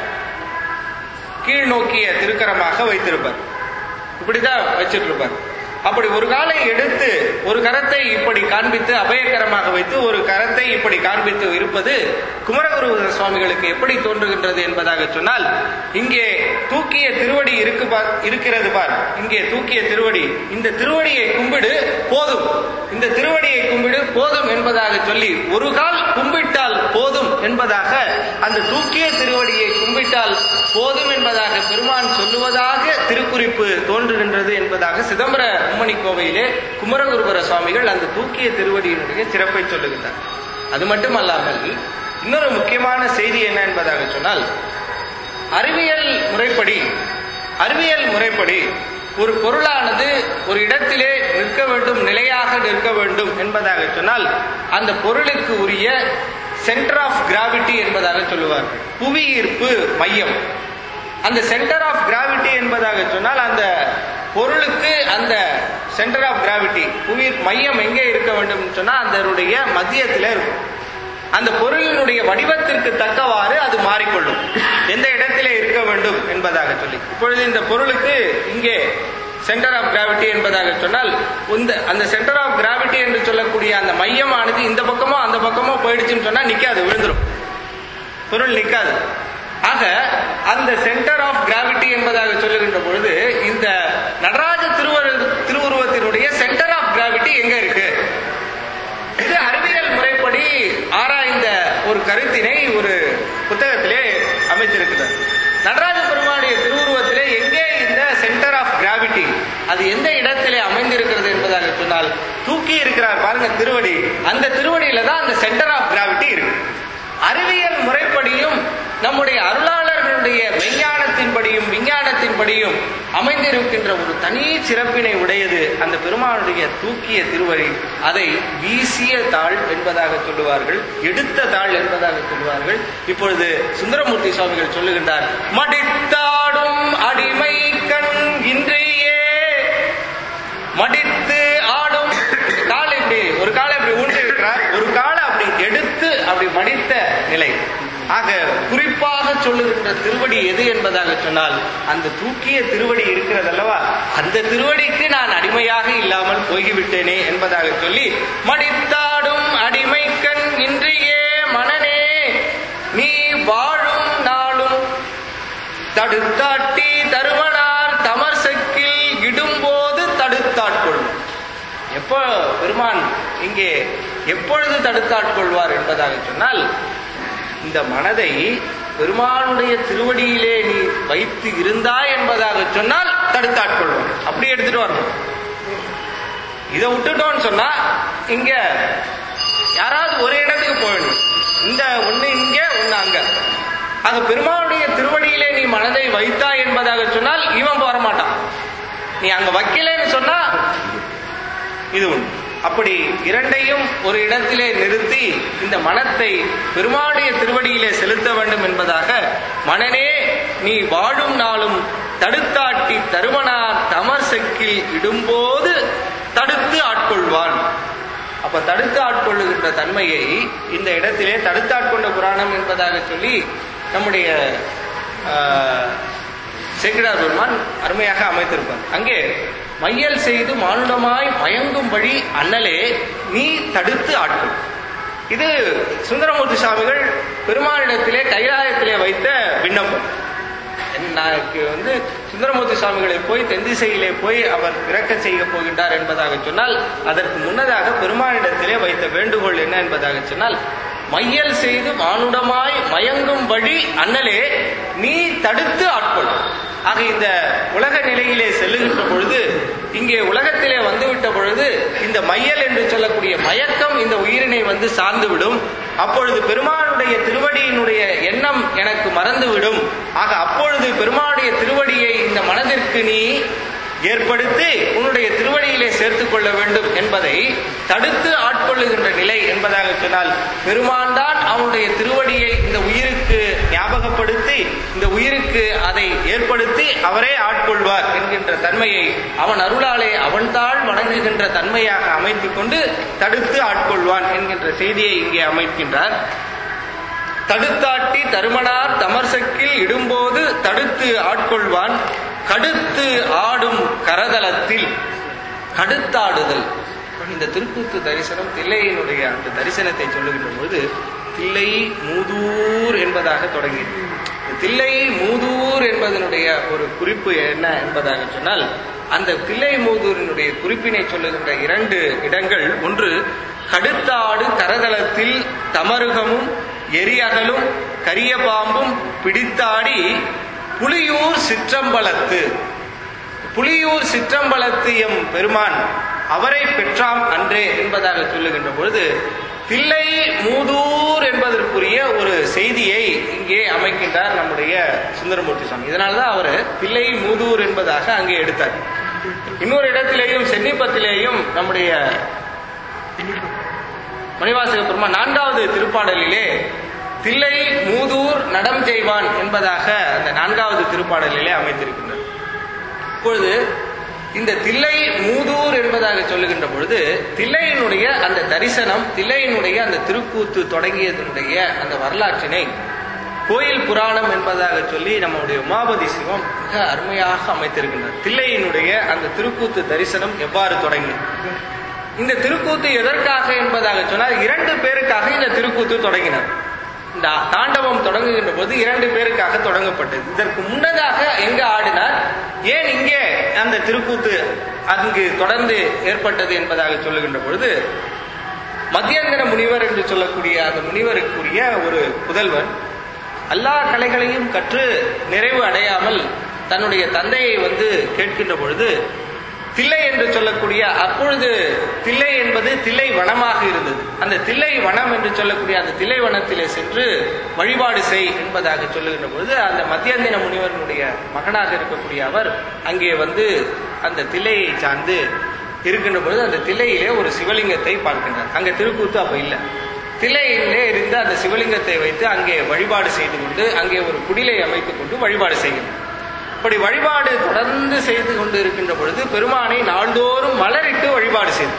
கீழ் நோக்கிய திருக்கரமாக வைத்திருப்பார் இப்படிதான் வச்சிட்டு இருப்பார் அப்படி ஒரு காலை எடுத்து ஒரு கரத்தை இப்படி காண்பித்து அபயக்கரமாக வைத்து ஒரு கரத்தை இப்படி காண்பித்து இருப்பது குமரகுரு சுவாமிகளுக்கு எப்படி தோன்றுகின்றது என்பதாக சொன்னால் இங்கே தூக்கிய திருவடி இருக்கு பார் இருக்கிறது பார் இங்கே தூக்கிய திருவடி இந்த திருவடியை கும்பிடு போதும் இந்த திருவடியை கும்பிடு போதும் என்பதாக சொல்லி ஒரு கால் கும்பிட்டால் போதும் என்பதாக அந்த தூக்கிய திருவடியை கும்பிட்டால் போதும் என்பதாக பெருமான் சொல்லுவதாக திருக்குறிப்பு தோன்றுகின்றது என்பதாக சிதம்பர மும்மணி கோவையிலே குமரகுருபர சுவாமிகள் அந்த தூக்கிய திருவடியினுடைய சிறப்பை சொல்லுகின்றார் அது மட்டுமல்லாமல் இன்னொரு முக்கியமான செய்தி என்ன என்பதாக சொன்னால் அறிவியல் முறைப்படி அறிவியல் முறைப்படி ஒரு பொருளானது ஒரு இடத்திலே நிற்க வேண்டும் நிலையாக நிற்க வேண்டும் என்பதாக சொன்னால் அந்த பொருளுக்கு உரிய சென்டர் ஆஃப் கிராவிட்டி என்பதாக சொல்லுவார்கள் புவி ஈர்ப்பு மையம் அந்த சென்டர் ஆஃப் கிராவிட்டி என்பதாக சொன்னால் அந்த பொருளுக்கு அந்த சென்டர் ஆஃப் கிராவிட்டி புவி மையம் எங்கே இருக்க வேண்டும் சொன்னால் அதனுடைய மத்தியத்தில் இருக்கும் அந்த பொருளினுடைய வடிவத்திற்கு தக்கவாறு அது மாறிக்கொள்ளும் எந்த இடத்திலே இருக்க வேண்டும் என்பதாக சொல்லி இப்பொழுது இந்த பொருளுக்கு இங்கே சென்டர் ஆஃப் கிராவிட்டி என்பதாக சொன்னால் இந்த அந்த சென்டர் ஆஃப் கிராவிட்டி என்று சொல்லக்கூடிய அந்த மையமானது இந்த பக்கமோ அந்த பக்கமோ போயிடுச்சுன்னு சொன்னா நிக்காது விழுந்துரும் பொருள் நிக்காது ஆக அந்த சென்டர் ஆஃப் கிராவிட்டி என்பதாக சொல்லுகின்ற பொழுது இந்த நடராஜ திருவரு திருவுருவத்தினுடைய சென்டர் ஆஃப் கிராவிட்டி எங்க இருக்கு இது அறிவியல் முறைப்படி ஆராய்ந்த ஒரு கருத்தினை ஒரு புத்தகத்திலே அமைத்திருக்கிறார் நடராஜ பெருமானுடைய திருவுருவத்திலே எங்கே இந்த சென்டர் ஆஃப் கிராவிட்டி அது எந்த இடத்திலே அமைந்திருக்கிறது என்பதாக சொன்னால் தூக்கி இருக்கிறார் பாருங்க திருவடி அந்த திருவடியில தான் அந்த சென்டர் ஆஃப் கிராவிட்டி இருக்கு அறிவியல் முறைப்படியும் நம்முடைய அருளாளர்களுடைய மெய்ஞானத்தின்படியும் விஞ்ஞானத்தின்படியும் அமைந்திருக்கின்ற ஒரு தனி சிறப்பினை உடையது அந்த பெருமானுடைய தூக்கிய திருவடி அதை வீசிய தாள் என்பதாக சொல்லுவார்கள் எடுத்த தாள் என்பதாக சொல்லுவார்கள் இப்பொழுது சுந்தரமூர்த்தி சுவாமிகள் சொல்லுகின்றார் மடித்தாடும் அடிமை கண் இன்றையே மடித்து ஆடும் காலை இப்படி ஒரு காலை இப்படி ஊன்றி இருக்கிறார் ஒரு காலை அப்படி எடுத்து அப்படி மடித்த நிலை ஆக குறிப்பாக சொல்லுகின்ற திருவடி எது என்பதாக சொன்னால் அந்த தூக்கிய திருவடி இருக்கிறதல்லவா அந்த திருவடிக்கு நான் அடிமையாக இல்லாமல் போய்விட்டேனே என்பதாக சொல்லி மடித்தாடும் அடிமைக்கண் இன்றியே மனனே நீ வாழும் நாளும் தடுத்தாட்டி தருமனார் தமர் செக்கில் இடும்போது தடுத்தாட்கொள்ளும் எப்போ பெருமான் இங்கே எப்பொழுது தடுத்தாட்கொள்வார் என்பதாக சொன்னால் இந்த மனதை பெருமானுடைய திருவடியிலே நீ வைத்து இருந்தாய் என்பதாக சொன்னால் தடுத்தாட்கொள்வார் அப்படி எடுத்துட்டு வரணும் இதை விட்டுட்டோம்னு சொன்னா இங்க யாராவது ஒரு இடத்துக்கு போயிடணும் இந்த ஒண்ணு இங்க ஒண்ணு அங்க அது பெருமானுடைய திருவடியிலே நீ மனதை வைத்தாய் என்பதாக சொன்னால் இவன் வர மாட்டான் நீ அங்க வைக்கலன்னு சொன்னா இது ஒன்று அப்படி இரண்டையும் ஒரு இடத்திலே நிறுத்தி இந்த மனத்தை பெருமானுடைய திருவடியிலே செலுத்த வேண்டும் என்பதாக மனனே நீ வாழும் நாளும் தடுத்தாட்டி தருமனார் தமர் செக்கில் இடும்போது தடுத்து ஆட்கொள்வான் அப்ப தடுத்து ஆட்கொள்ளுகின்ற தன்மையை இந்த இடத்திலே தடுத்து ஆட்கொண்ட புராணம் என்பதாக சொல்லி நம்முடைய ஆஹ், சேக்கிடார் பெருமான் அருமையாக அமைத்திருப்பார் அங்கே மையல் செய்து மானுடமாய் மயங்கும்படி அண்ணலே நீ தடுத்து ஆட்கொள் இது சுந்தரமூர்த்தி சுவாமிகள் பெருமானிடத்திலே கைலாயத்திலே வைத்த விண்ணப்பம் எனக்கு வந்து சுந்தரமூர்த்தி சுவாமிகளை போய் தென்திசையிலே போய் அவர் இறக்க செய்ய போகின்றார் என்பதாக சொன்னால் அதற்கு முன்னதாக பெருமானிடத்திலே வைத்த வேண்டுகோள் என்ன என்பதாக சொன்னால் மையல் செய்து மானுடமாய் மயங்கும்படி அண்ணலே நீ தடுத்து ஆட்கொள் ஆக இந்த உலக நிலையிலே செல்லுகின்ற பொழுது இங்கே உலகத்திலே வந்துவிட்ட பொழுது இந்த மையல் என்று சொல்லக்கூடிய மயக்கம் இந்த உயிரினை வந்து சார்ந்துவிடும் அப்பொழுது பெருமானுடைய திருவடியினுடைய எண்ணம் எனக்கு மறந்துவிடும் ஆக அப்பொழுது பெருமானுடைய திருவடியை இந்த மனதிற்கு நீ ஏற்படுத்தி உன்னுடைய திருவடியிலே சேர்த்துக் கொள்ள வேண்டும் என்பதை தடுத்து ஆட்கொள்ளுகின்ற நிலை என்பதாக சொன்னால் பெருமான் தான் அவனுடைய திருவடியை இந்த உயிருக்கு ஞாபகப்படுத்தி இந்த உயிருக்கு அதை ஏற்படுத்தி அவரே ஆட்கொள்வார் என்கின்ற தன்மையை அவன் அருளாலே அவன்தான் வணங்குகின்ற தன்மையாக அமைத்துக் கொண்டு தடுத்து ஆட்கொள்வான் என்கின்ற செய்தியை இங்கே அமைக்கின்றார் தடுத்தாட்டி தருமனார் தமர்சக்கில் இடும்போது தடுத்து ஆட்கொள்வான் கடுத்து ஆடும் கரதலத்தில் கடுத்தாடுதல் இந்த திருக்கூத்து தரிசனம் தில்லையினுடைய அந்த தரிசனத்தை சொல்லுகின்ற பொழுது தில்லை மூதூர் என்பதாக தொடங்கியது இந்த தில்லை மூதூர் என்பதனுடைய ஒரு குறிப்பு என்ன என்பதாக சொன்னால் அந்த தில்லை மூதூரினுடைய குறிப்பினை சொல்லுகின்ற இரண்டு இடங்கள் ஒன்று கடுத்தாடு கரதலத்தில் தமருகமும் எரியகலும் கரிய பாம்பும் பிடித்தாடி புலியூர் சிற்றம்பலத்து புலியூர் சிற்றம்பலத்து எம் பெருமான் அவரை பெற்றாம் அன்றே என்பதாக சொல்லுகின்ற பொழுது தில்லை மூதூர் என்பதற்குரிய ஒரு செய்தியை இங்கே அமைக்கின்றார் நம்முடைய சுந்தரமூர்த்தி சுவாமி இதனால்தான் அவர் தில்லை மூதூர் என்பதாக அங்கே எடுத்தார் இன்னொரு இடத்திலேயும் சென்னிப்பத்திலேயும் நம்முடைய மணிவாசக பெருமான் நான்காவது திருப்பாடலிலே தில்லை மூதூர் நடம் செய்வான் என்பதாக அந்த நான்காவது திருப்பாடலிலே அமைத்திருக்கின்றார் இப்பொழுது இந்த தில்லை மூதூர் என்பதாக சொல்லுகின்ற பொழுது தில்லையினுடைய அந்த தரிசனம் தில்லையினுடைய அந்த திருக்கூத்து தொடங்கியதனுடைய அந்த வரலாற்றினை கோயில் புராணம் என்பதாக சொல்லி நம்முடைய உமாபதி சிவம் மிக அருமையாக அமைத்திருக்கின்றார் தில்லையினுடைய அந்த திருக்கூத்து தரிசனம் எவ்வாறு தொடங்கியது இந்த திருக்கூத்து எதற்காக என்பதாக சொன்னால் இரண்டு பேருக்காக இந்த திருக்கூத்து தொடங்கினார் இந்த தாண்டவம் தொடங்குகின்ற போது இரண்டு பேருக்காக தொடங்கப்பட்டது இதற்கு முன்னதாக எங்க ஆடினார் ஏன் இங்கே அந்த திருக்கூத்து அங்கு தொடர்ந்து ஏற்பட்டது என்பதாக சொல்லுகின்ற பொழுது மத்தியந்தர முனிவர் என்று சொல்லக்கூடிய அந்த முனிவருக்குரிய ஒரு புதல்வன் எல்லா கலைகளையும் கற்று நிறைவு அடையாமல் தன்னுடைய தந்தையை வந்து கேட்கின்ற பொழுது தில்லை என்று சொல்லக்கூடிய அப்பொழுது தில்லை என்பது தில்லை வனமாக இருந்தது அந்த தில்லை வனம் என்று சொல்லக்கூடிய அந்த தில்லை வனத்திலே சென்று வழிபாடு செய் என்பதாக சொல்லுகின்ற பொழுது அந்த மத்தியந்தின முனிவனுடைய மகனாக இருக்கக்கூடிய அவர் அங்கே வந்து அந்த தில்லையை சார்ந்து இருக்கின்ற பொழுது அந்த தில்லையிலே ஒரு சிவலிங்கத்தை பார்க்கின்றார் அங்க திருக்கூத்து அப்ப இல்லை தில்லையிலே இருந்த அந்த சிவலிங்கத்தை வைத்து அங்கே வழிபாடு செய்து கொண்டு அங்கே ஒரு குடிலை அமைத்துக் கொண்டு வழிபாடு செய்கிறார் இப்படி வழிபாடு தொடர்ந்து செய்து கொண்டு இருக்கின்ற பொழுது பெருமானை நாள்தோறும் மலரிட்டு வழிபாடு செய்து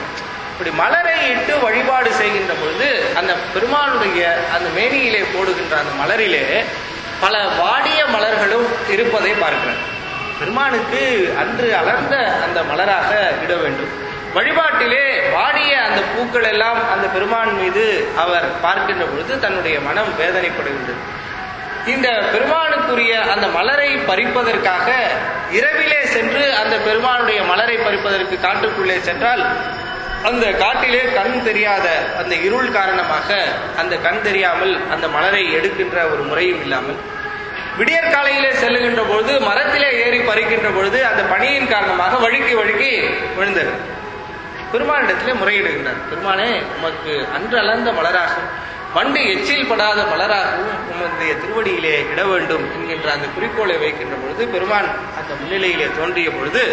இப்படி மலரை இட்டு வழிபாடு செய்கின்ற பொழுது அந்த பெருமானுடைய அந்த மேனியிலே போடுகின்ற அந்த மலரிலே பல வாடிய மலர்களும் இருப்பதை பார்க்கிறேன் பெருமானுக்கு அன்று அலர்ந்த அந்த மலராக இட வேண்டும் வழிபாட்டிலே வாடிய அந்த பூக்கள் எல்லாம் அந்த பெருமான் மீது அவர் பார்க்கின்ற பொழுது தன்னுடைய மனம் வேதனைப்படுகின்றது இந்த பெருமானுக்குரிய அந்த மலரை பறிப்பதற்காக இரவிலே சென்று அந்த பெருமானுடைய மலரை பறிப்பதற்கு காட்டுக்குள்ளே சென்றால் அந்த காட்டிலே கண் தெரியாத அந்த இருள் காரணமாக அந்த கண் தெரியாமல் அந்த மலரை எடுக்கின்ற ஒரு முறையும் இல்லாமல் விடியற் காலையிலே செல்லுகின்ற பொழுது மரத்திலே ஏறி பறிக்கின்ற பொழுது அந்த பணியின் காரணமாக வழுக்கி வழுக்கி விழுந்தது பெருமானிடத்திலே முறையிடுகின்றார் பெருமானே உமக்கு அன்று அலர்ந்த மலராகும் வண்டு எச்சில் படாத மலராகவும் உமது திருவடியிலே இட வேண்டும் என்கின்ற அந்த குறிக்கோளை வைக்கின்ற பொழுது பெருமான் அந்த முன்னிலையிலே தோன்றிய பொழுது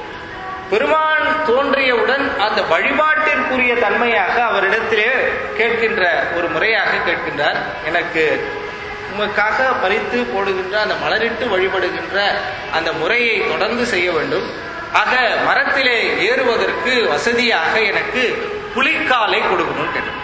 பெருமான் தோன்றியவுடன் அந்த வழிபாட்டிற்குரிய தன்மையாக அவரிடத்திலே கேட்கின்ற ஒரு முறையாக கேட்கின்றார் எனக்கு உமக்காக பறித்து போடுகின்ற அந்த மலரிட்டு வழிபடுகின்ற அந்த முறையை தொடர்ந்து செய்ய வேண்டும் ஆக மரத்திலே ஏறுவதற்கு வசதியாக எனக்கு புலிக்காலை கொடுக்கணும்னு கேட்டேன்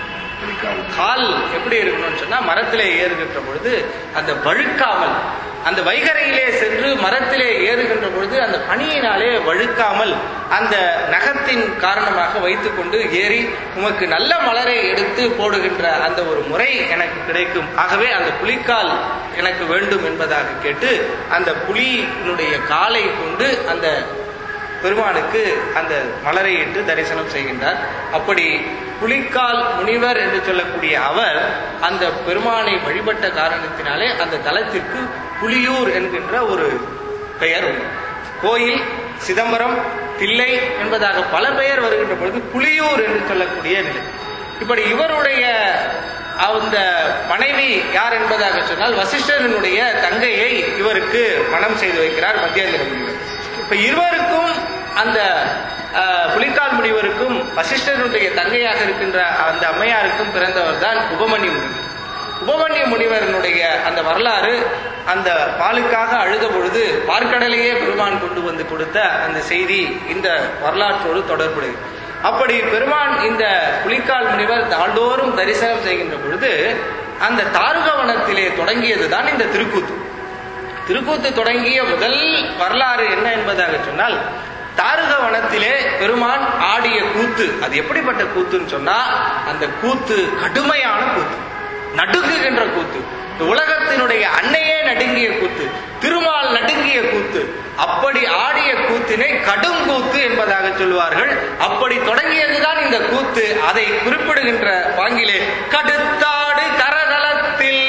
கால் எப்படி இருக்கணும்னு சொன்னா மரத்திலே ஏறுகின்ற பொழுது அந்த வழுக்காமல் அந்த வைகரையிலே சென்று மரத்திலே ஏறுகின்ற பொழுது அந்த பனியினாலே வழுக்காமல் அந்த நகத்தின் காரணமாக வைத்துக்கொண்டு ஏறி உமக்கு நல்ல மலரை எடுத்து போடுகின்ற அந்த ஒரு முறை எனக்கு கிடைக்கும் ஆகவே அந்த புலிக்கால் எனக்கு வேண்டும் என்பதாக கேட்டு அந்த புலியினுடைய காலை கொண்டு அந்த பெருமானுக்கு அந்த மலரை இட்டு தரிசனம் செய்கின்றார் அப்படி புலிக்கால் முனிவர் என்று சொல்லக்கூடிய அவர் அந்த பெருமானை வழிபட்ட காரணத்தினாலே அந்த தலத்திற்கு புலியூர் என்கின்ற ஒரு பெயர் உண்டு கோயில் சிதம்பரம் தில்லை என்பதாக பல பெயர் வருகின்ற பொழுது புலியூர் என்று சொல்லக்கூடிய நிலை இப்படி இவருடைய அந்த மனைவி யார் என்பதாக சொன்னால் வசிஷ்டரனுடைய தங்கையை இவருக்கு மனம் செய்து வைக்கிறார் மத்தியந்திர முனிவர் இப்ப இருவருக்கும் அந்த அஹ், புலிக்கால் முனிவருக்கும் வசிஷ்டருடைய தங்கையாக இருக்கின்ற அந்த அம்மையாருக்கும் பிறந்தவர் தான் உபமன்யு முனிவர் உபமன்யு முனிவரனுடைய அந்த வரலாறு அந்த பாலுக்காக அழுத பொழுது பார்க்கடலையே பெருமான் கொண்டு வந்து கொடுத்த அந்த செய்தி இந்த வரலாற்றோடு தொடர்புடையது அப்படி பெருமான் இந்த புலிக்கால் முனிவர் தாண்டோறும் தரிசனம் செய்கின்ற பொழுது அந்த தாருகவனத்திலே தொடங்கியதுதான் இந்த திருக்கூத்து திருக்கூத்து தொடங்கிய முதல் வரலாறு என்ன என்பதாக சொன்னால் தாருக வனத்திலே பெருமான் ஆடிய கூத்து அது எப்படிப்பட்ட கூத்துன்னு சொன்னா அந்த கூத்து கடுமையான கூத்து நடுங்குகின்ற கூத்து இந்த உலகத்தினுடைய அன்னையே நடுங்கிய கூத்து திருமால் நடுங்கிய கூத்து அப்படி ஆடிய கூத்தினை கடும் கூத்து என்பதாக சொல்லுவார்கள் அப்படி தொடங்கியதுதான் இந்த கூத்து அதை குறிப்பிடுகின்ற பாங்கிலே கடுத்தாடு கரதலத்தில்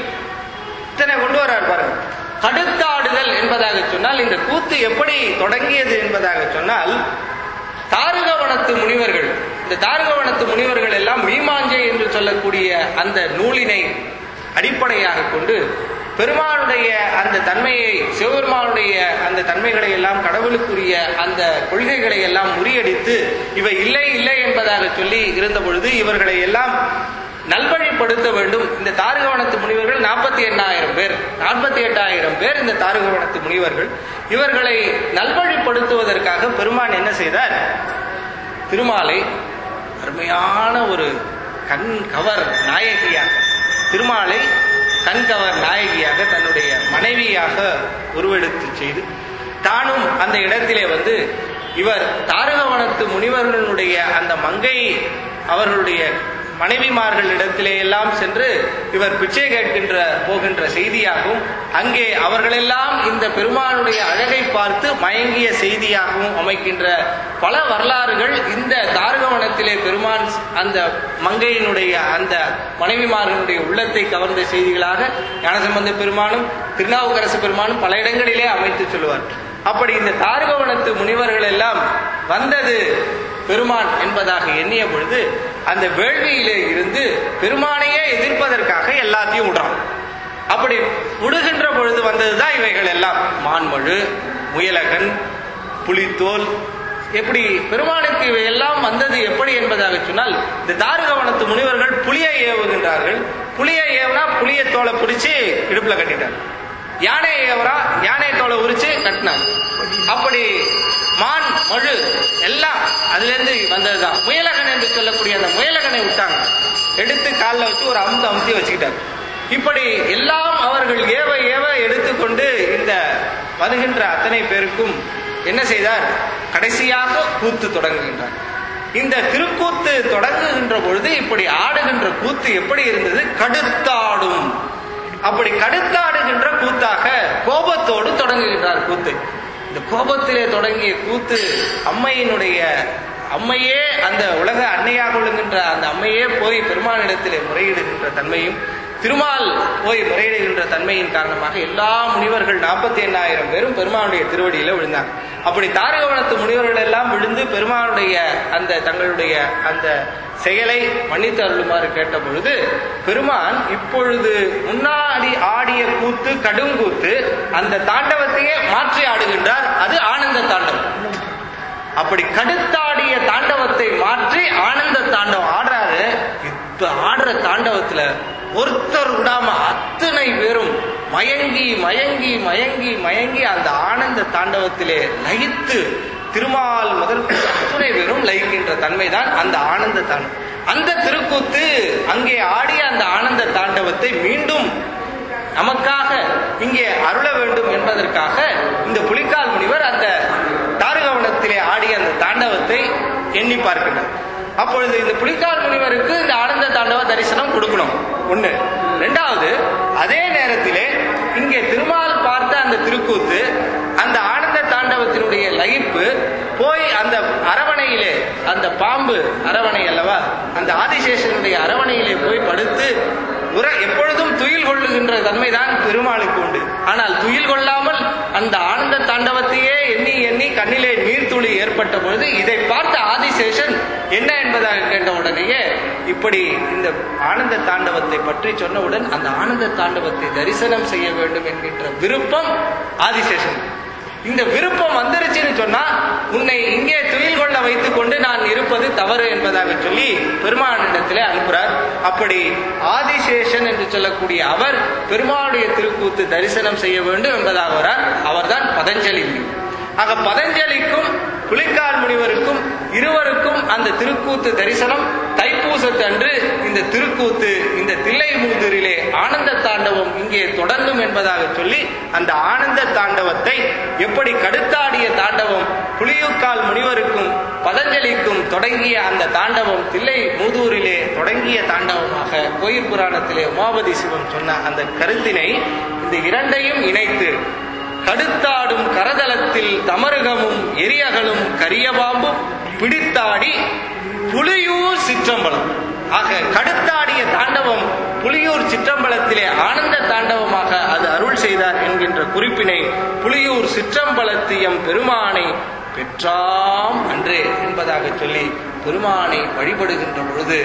இத்தனை கொண்டு வர்றார் பாருங்க கடுத்தாடுதல் என்பதாக சொன்னால் இந்த கூத்து எப்படி தொடங்கியது என்பதாக சொன்னால் தாருகவனத்து முனிவர்கள் இந்த தாருகவனத்து முனிவர்கள் எல்லாம் மீமாஞ்சை என்று சொல்லக்கூடிய அந்த நூலினை அடிப்படையாக கொண்டு பெருமானுடைய அந்த தன்மையை சிவபெருமானுடைய அந்த தன்மைகளை எல்லாம் கடவுளுக்குரிய அந்த கொள்கைகளை எல்லாம் முறியடித்து இவை இல்லை இல்லை என்பதாக சொல்லி இருந்த பொழுது இவர்களை எல்லாம் நல்வழிப்படுத்த வேண்டும் இந்த தாருகவனத்து முனிவர்கள் நாற்பத்தி எண்ணாயிரம் பேர் நாற்பத்தி எட்டாயிரம் பேர் இந்த தாருகவனத்து முனிவர்கள் இவர்களை நல்வழிப்படுத்துவதற்காக பெருமான் என்ன செய்தார் திருமாலை அருமையான ஒரு கண் கவர் நாயகியாக திருமாலை கண்கவர் நாயகியாக தன்னுடைய மனைவியாக உருவெடுத்து செய்து தானும் அந்த இடத்திலே வந்து இவர் தாரகவனத்து முனிவர்களுடைய அந்த மங்கை அவர்களுடைய மனைவிமார்களிடத்திலே எல்லாம் சென்று இவர் பிச்சை கேட்கின்ற போகின்ற செய்தியாகவும் அங்கே அவர்களெல்லாம் இந்த பெருமானுடைய அழகை பார்த்து மயங்கிய செய்தியாகவும் அமைக்கின்ற பல வரலாறுகள் இந்த தாரகவனத்திலே பெருமான் அந்த மங்கையினுடைய அந்த மனைவிமார்களுடைய உள்ளத்தை கவர்ந்த செய்திகளாக ஞானசம்பந்த பெருமானும் திருநாவுக்கரசு பெருமானும் பல இடங்களிலே அமைத்து சொல்லுவார் அப்படி இந்த தாரகவனத்து முனிவர்கள் எல்லாம் வந்தது பெருமான் என்பதாக எண்ணிய பொழுது அந்த வேள்வியிலே இருந்து பெருமானையே எதிர்ப்பதற்காக எல்லாத்தையும் விடுறான் அப்படி விடுகின்ற பொழுது வந்ததுதான் இவைகள் எல்லாம் மான்மழு முயலகன் புலித்தோல் எப்படி பெருமானுக்கு இவை எல்லாம் வந்தது எப்படி என்பதாக சொன்னால் இந்த தாருகவனத்து முனிவர்கள் புலியை ஏவுகின்றார்கள் புலியை ஏவுனா புலிய தோலை பிடிச்சு இடுப்புல கட்டிட்டார் யானையவரா யானை தோலை உரிச்சு கட்டினாங்க அப்படி மான் மழு எல்லாம் அதுல இருந்து வந்ததுதான் முயலகன் என்று சொல்லக்கூடிய அந்த முயலகனை விட்டாங்க எடுத்து காலில் வச்சு ஒரு அமுத்து அமுத்தி வச்சுக்கிட்டாங்க இப்படி எல்லாம் அவர்கள் ஏவ ஏவ எடுத்துக்கொண்டு இந்த வருகின்ற அத்தனை பேருக்கும் என்ன செய்தார் கடைசியாக கூத்து தொடங்குகின்றார் இந்த திருக்கூத்து தொடங்குகின்ற பொழுது இப்படி ஆடுகின்ற கூத்து எப்படி இருந்தது கடுத்தாடும் அப்படி கடுத்தாடுகின்ற கூத்தாக கோபத்தோடு தொடங்குகின்றார் கூத்து இந்த கோபத்திலே தொடங்கிய கூத்து அம்மையினுடைய அம்மையே அந்த உலக அன்னையாக விழுகின்ற அந்த அம்மையே போய் பெருமானிடத்திலே முறையிடுகின்ற தன்மையும் திருமால் போய் முறையிடுகின்ற தன்மையின் காரணமாக எல்லா முனிவர்கள் நாற்பத்தி எண்ணாயிரம் பேரும் பெருமானுடைய திருவடியில விழுந்தாங்க அப்படி தாரகவனத்து முனிவர்கள் எல்லாம் விழுந்து பெருமானுடைய அந்த தங்களுடைய அந்த செயலை மன்னித்து அருளுமாறு கேட்ட பொழுது பெருமான் இப்பொழுது முன்னாடி ஆடிய கூத்து கடுங்கூத்து அந்த தாண்டவத்தையே மாற்றி ஆடுகின்றார் அது ஆனந்த தாண்டவம் அப்படி கடுத்தாடிய தாண்டவத்தை மாற்றி ஆனந்த தாண்டவம் ஆடுறாரு இப்ப ஆடுற தாண்டவத்துல ஒருத்தர் விடாம அத்தனை பேரும் மயங்கி மயங்கி மயங்கி மயங்கி அந்த ஆனந்த தாண்டவத்திலே லயித்து திருமால் முதல் அத்துணை பேரும் லயிக்கின்ற தன்மைதான் அந்த ஆனந்த தாண்டவம் அந்த திருக்கூத்து அங்கே ஆடிய அந்த ஆனந்த தாண்டவத்தை மீண்டும் நமக்காக இங்கே அருள வேண்டும் என்பதற்காக இந்த புலிக்கால் முனிவர் அந்த தாரகவனத்திலே ஆடிய அந்த தாண்டவத்தை எண்ணி பார்க்கின்றார் அப்பொழுது இந்த புலிக்கால் முனிவருக்கு இந்த ஆனந்த தாண்டவ தரிசனம் கொடுக்கணும் ஒண்ணு ரெண்டாவது அதே நேரத்திலே இங்கே திருமால் பார்த்த அந்த திருக்கூத்து அந்த ஆனந்த தாண்டவத்தினுடைய லயிப்பு போய் அந்த அரவணையிலே அந்த பாம்பு அரவணை அல்லவா அந்த ஆதிசேஷனுடைய அரவணையிலே போய் படுத்து உர எப்பொழுதும் துயில் கொள்ளுகின்ற தன்மைதான் பெருமாளுக்கு உண்டு ஆனால் துயில் கொள்ளாமல் அந்த ஆனந்த தாண்டவத்தையே எண்ணி எண்ணி கண்ணிலே நீர்த்துளி ஏற்பட்ட பொழுது இதை பார்த்த ஆதிசேஷன் என்ன என்பதாக கேட்ட உடனேயே இப்படி இந்த ஆனந்த தாண்டவத்தை பற்றி சொன்னவுடன் அந்த ஆனந்த தாண்டவத்தை தரிசனம் செய்ய வேண்டும் என்கின்ற விருப்பம் ஆதிசேஷன் இந்த விருப்பம் வந்துருச்சுன்னு சொன்னா உன்னை இங்கே துயில் கொள்ள வைத்துக் கொண்டு நான் இருப்பது தவறு என்பதாக சொல்லி பெருமானிடத்திலே அனுப்புறார் அப்படி ஆதிசேஷன் என்று சொல்லக்கூடிய அவர் பெருமாளுடைய திருக்கூத்து தரிசனம் செய்ய வேண்டும் என்பதாக வரார் அவர்தான் பதஞ்சலி முனிவர் ஆக பதஞ்சலிக்கும் புலிக்கால் முனிவருக்கும் இருவருக்கும் அந்த திருக்கூத்து தரிசனம் தைப்பூசத்தன்று இந்த திருக்கூத்து இந்த தில்லை மூதூரிலே ஆனந்த தாண்டவம் இங்கே தொடங்கும் என்பதாக சொல்லி அந்த ஆனந்த தாண்டவத்தை எப்படி கடுத்தாடிய தாண்டவம் புலியூக்கால் முனிவருக்கும் பதஞ்சலிக்கும் தொடங்கிய அந்த தாண்டவம் தில்லை மூதூரிலே தொடங்கிய தாண்டவமாக கோயில் புராணத்திலே உமாபதி சிவம் சொன்ன அந்த கருத்தினை இந்த இரண்டையும் இணைத்து கடுத்தாடும் கரதலத்தில் தமருகமும் எரியகலும் கரியபாம்பும் பிடித்தாடி புலியூர் சிற்றம்பலம் ஆக கடுத்தாடிய தாண்டவம் புலியூர் சிற்றம்பலத்திலே ஆனந்த தாண்டவமாக அது அருள் செய்தார் என்கின்ற குறிப்பினை புலியூர் சிற்றம்பலத்தியம் பெருமானை பெற்றாம் அன்றே என்பதாக சொல்லி பெருமானை வழிபடுகின்ற பொழுது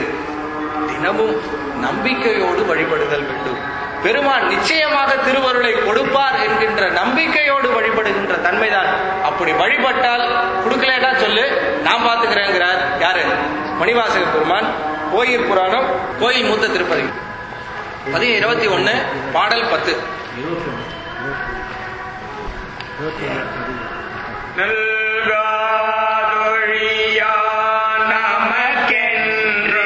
தினமும் நம்பிக்கையோடு வழிபடுதல் வேண்டும் பெருமான் நிச்சயமாக திருவருளை கொடுப்பார் என்கின்ற நம்பிக்கையோடு வழிபடுகின்ற தன்மைதான் அப்படி வழிபட்டால் கொடுக்கலேட்டா சொல்லு நான் பாத்துக்கிறேங்கிறார் யாரு மணிவாசக பெருமான் கோயில் புராணம் கோயில் மூத்த திருப்பதி பதிவு இருபத்தி ஒன்னு பாடல் பத்து நல்காதொழியா நமக்கென்று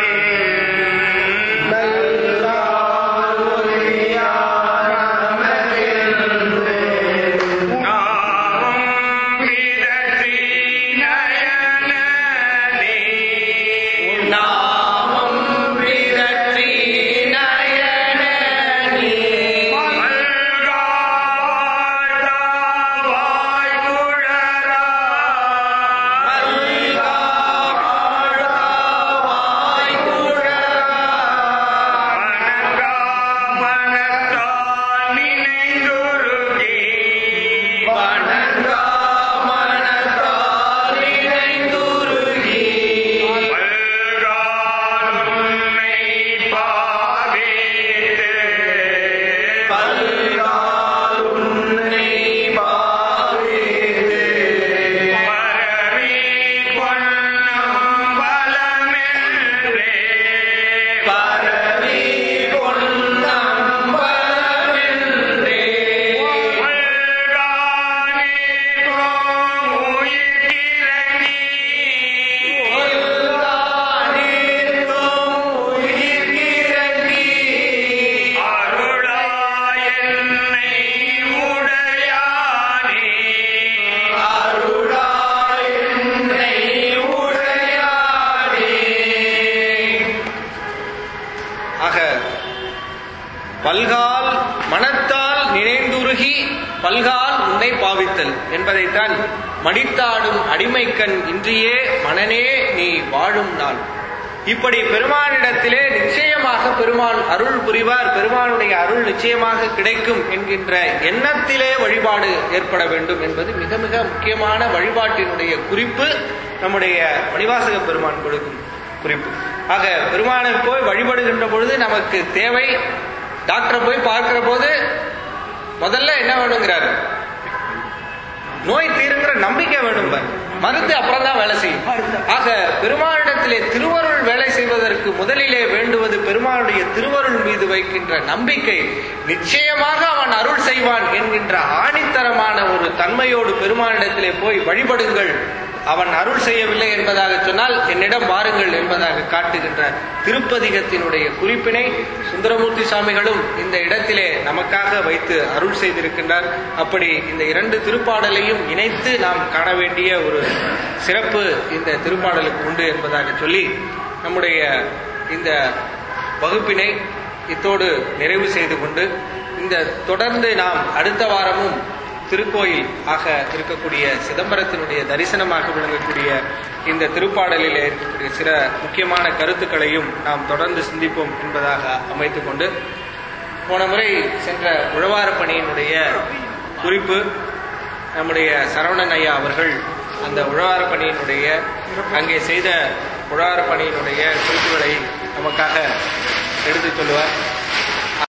நாமும் விதற்றி நயனனே நாமம் விரற்றி நயனனே மல்காதாவாய் குழறா வணங்கா மனத்தால் நினைந்துருகி மல்காதுன்னை பாவித்து பரவி பொன்னம் பலமென்றே மனத்தால் நினைந்துருகி பல்கால் உன்னை பாவித்தல் என்பதைத்தான் மடித்தாடும் அடிமைக்கண் இன்றியே மனனே நீ வாழும் நாள் இப்படி பெருமானிடத்திலே நிச்சயமாக பெருமான் அருள் புரிவார் பெருமானுடைய அருள் நிச்சயமாக கிடைக்கும் என்கின்ற எண்ணத்திலே வழிபாடு ஏற்பட வேண்டும் என்பது மிக மிக முக்கியமான வழிபாட்டினுடைய குறிப்பு நம்முடைய மணிவாசக பெருமான் கொடுக்கும் குறிப்பு ஆக பெருமானை போய் வழிபடுகின்ற பொழுது நமக்கு தேவை டாக்டரை போய் பார்க்கிற போது முதல்ல என்ன வேணுங்கிறாரு நோய் தீருங்கிற நம்பிக்கை வேணும் பாரு. மருந்து அப்புறம் தான் வேலை செய்யும் ஆக பெருமானிடத்திலே திருவருள் வேலை செய்வதற்கு முதலிலே வேண்டுவது பெருமானுடைய திருவருள் மீது வைக்கின்ற நம்பிக்கை நிச்சயமாக அவன் அருள் செய்வான் என்கின்ற ஆணித்தரமான ஒரு தன்மையோடு பெருமானிடத்திலே போய் வழிபடுங்கள் அவன் அருள் செய்யவில்லை என்பதாக சொன்னால் என்னிடம் வாருங்கள் என்பதாக காட்டுகின்ற திருப்பதிகத்தினுடைய குறிப்பினை சுந்தரமூர்த்தி சுவாமிகளும் இந்த இடத்திலே நமக்காக வைத்து அருள் செய்திருக்கின்றார் அப்படி இந்த இரண்டு திருப்பாடலையும் இணைத்து நாம் காண வேண்டிய ஒரு சிறப்பு இந்த திருப்பாடலுக்கு உண்டு என்பதாக சொல்லி நம்முடைய இந்த வகுப்பினை இத்தோடு நிறைவு செய்து கொண்டு இந்த தொடர்ந்து நாம் அடுத்த வாரமும் திருக்கோயில் ஆக இருக்கக்கூடிய சிதம்பரத்தினுடைய தரிசனமாக விளங்கக்கூடிய இந்த திருப்பாடலில் இருக்கக்கூடிய சில முக்கியமான கருத்துக்களையும் நாம் தொடர்ந்து சிந்திப்போம் என்பதாக அமைத்துக் கொண்டு போன முறை சென்ற உழவார பணியினுடைய குறிப்பு நம்முடைய சரவணன் ஐயா அவர்கள் அந்த உழவார பணியினுடைய அங்கே செய்த உழவார பணியினுடைய குறிப்புகளை நமக்காக எடுத்துச் சொல்லுவார்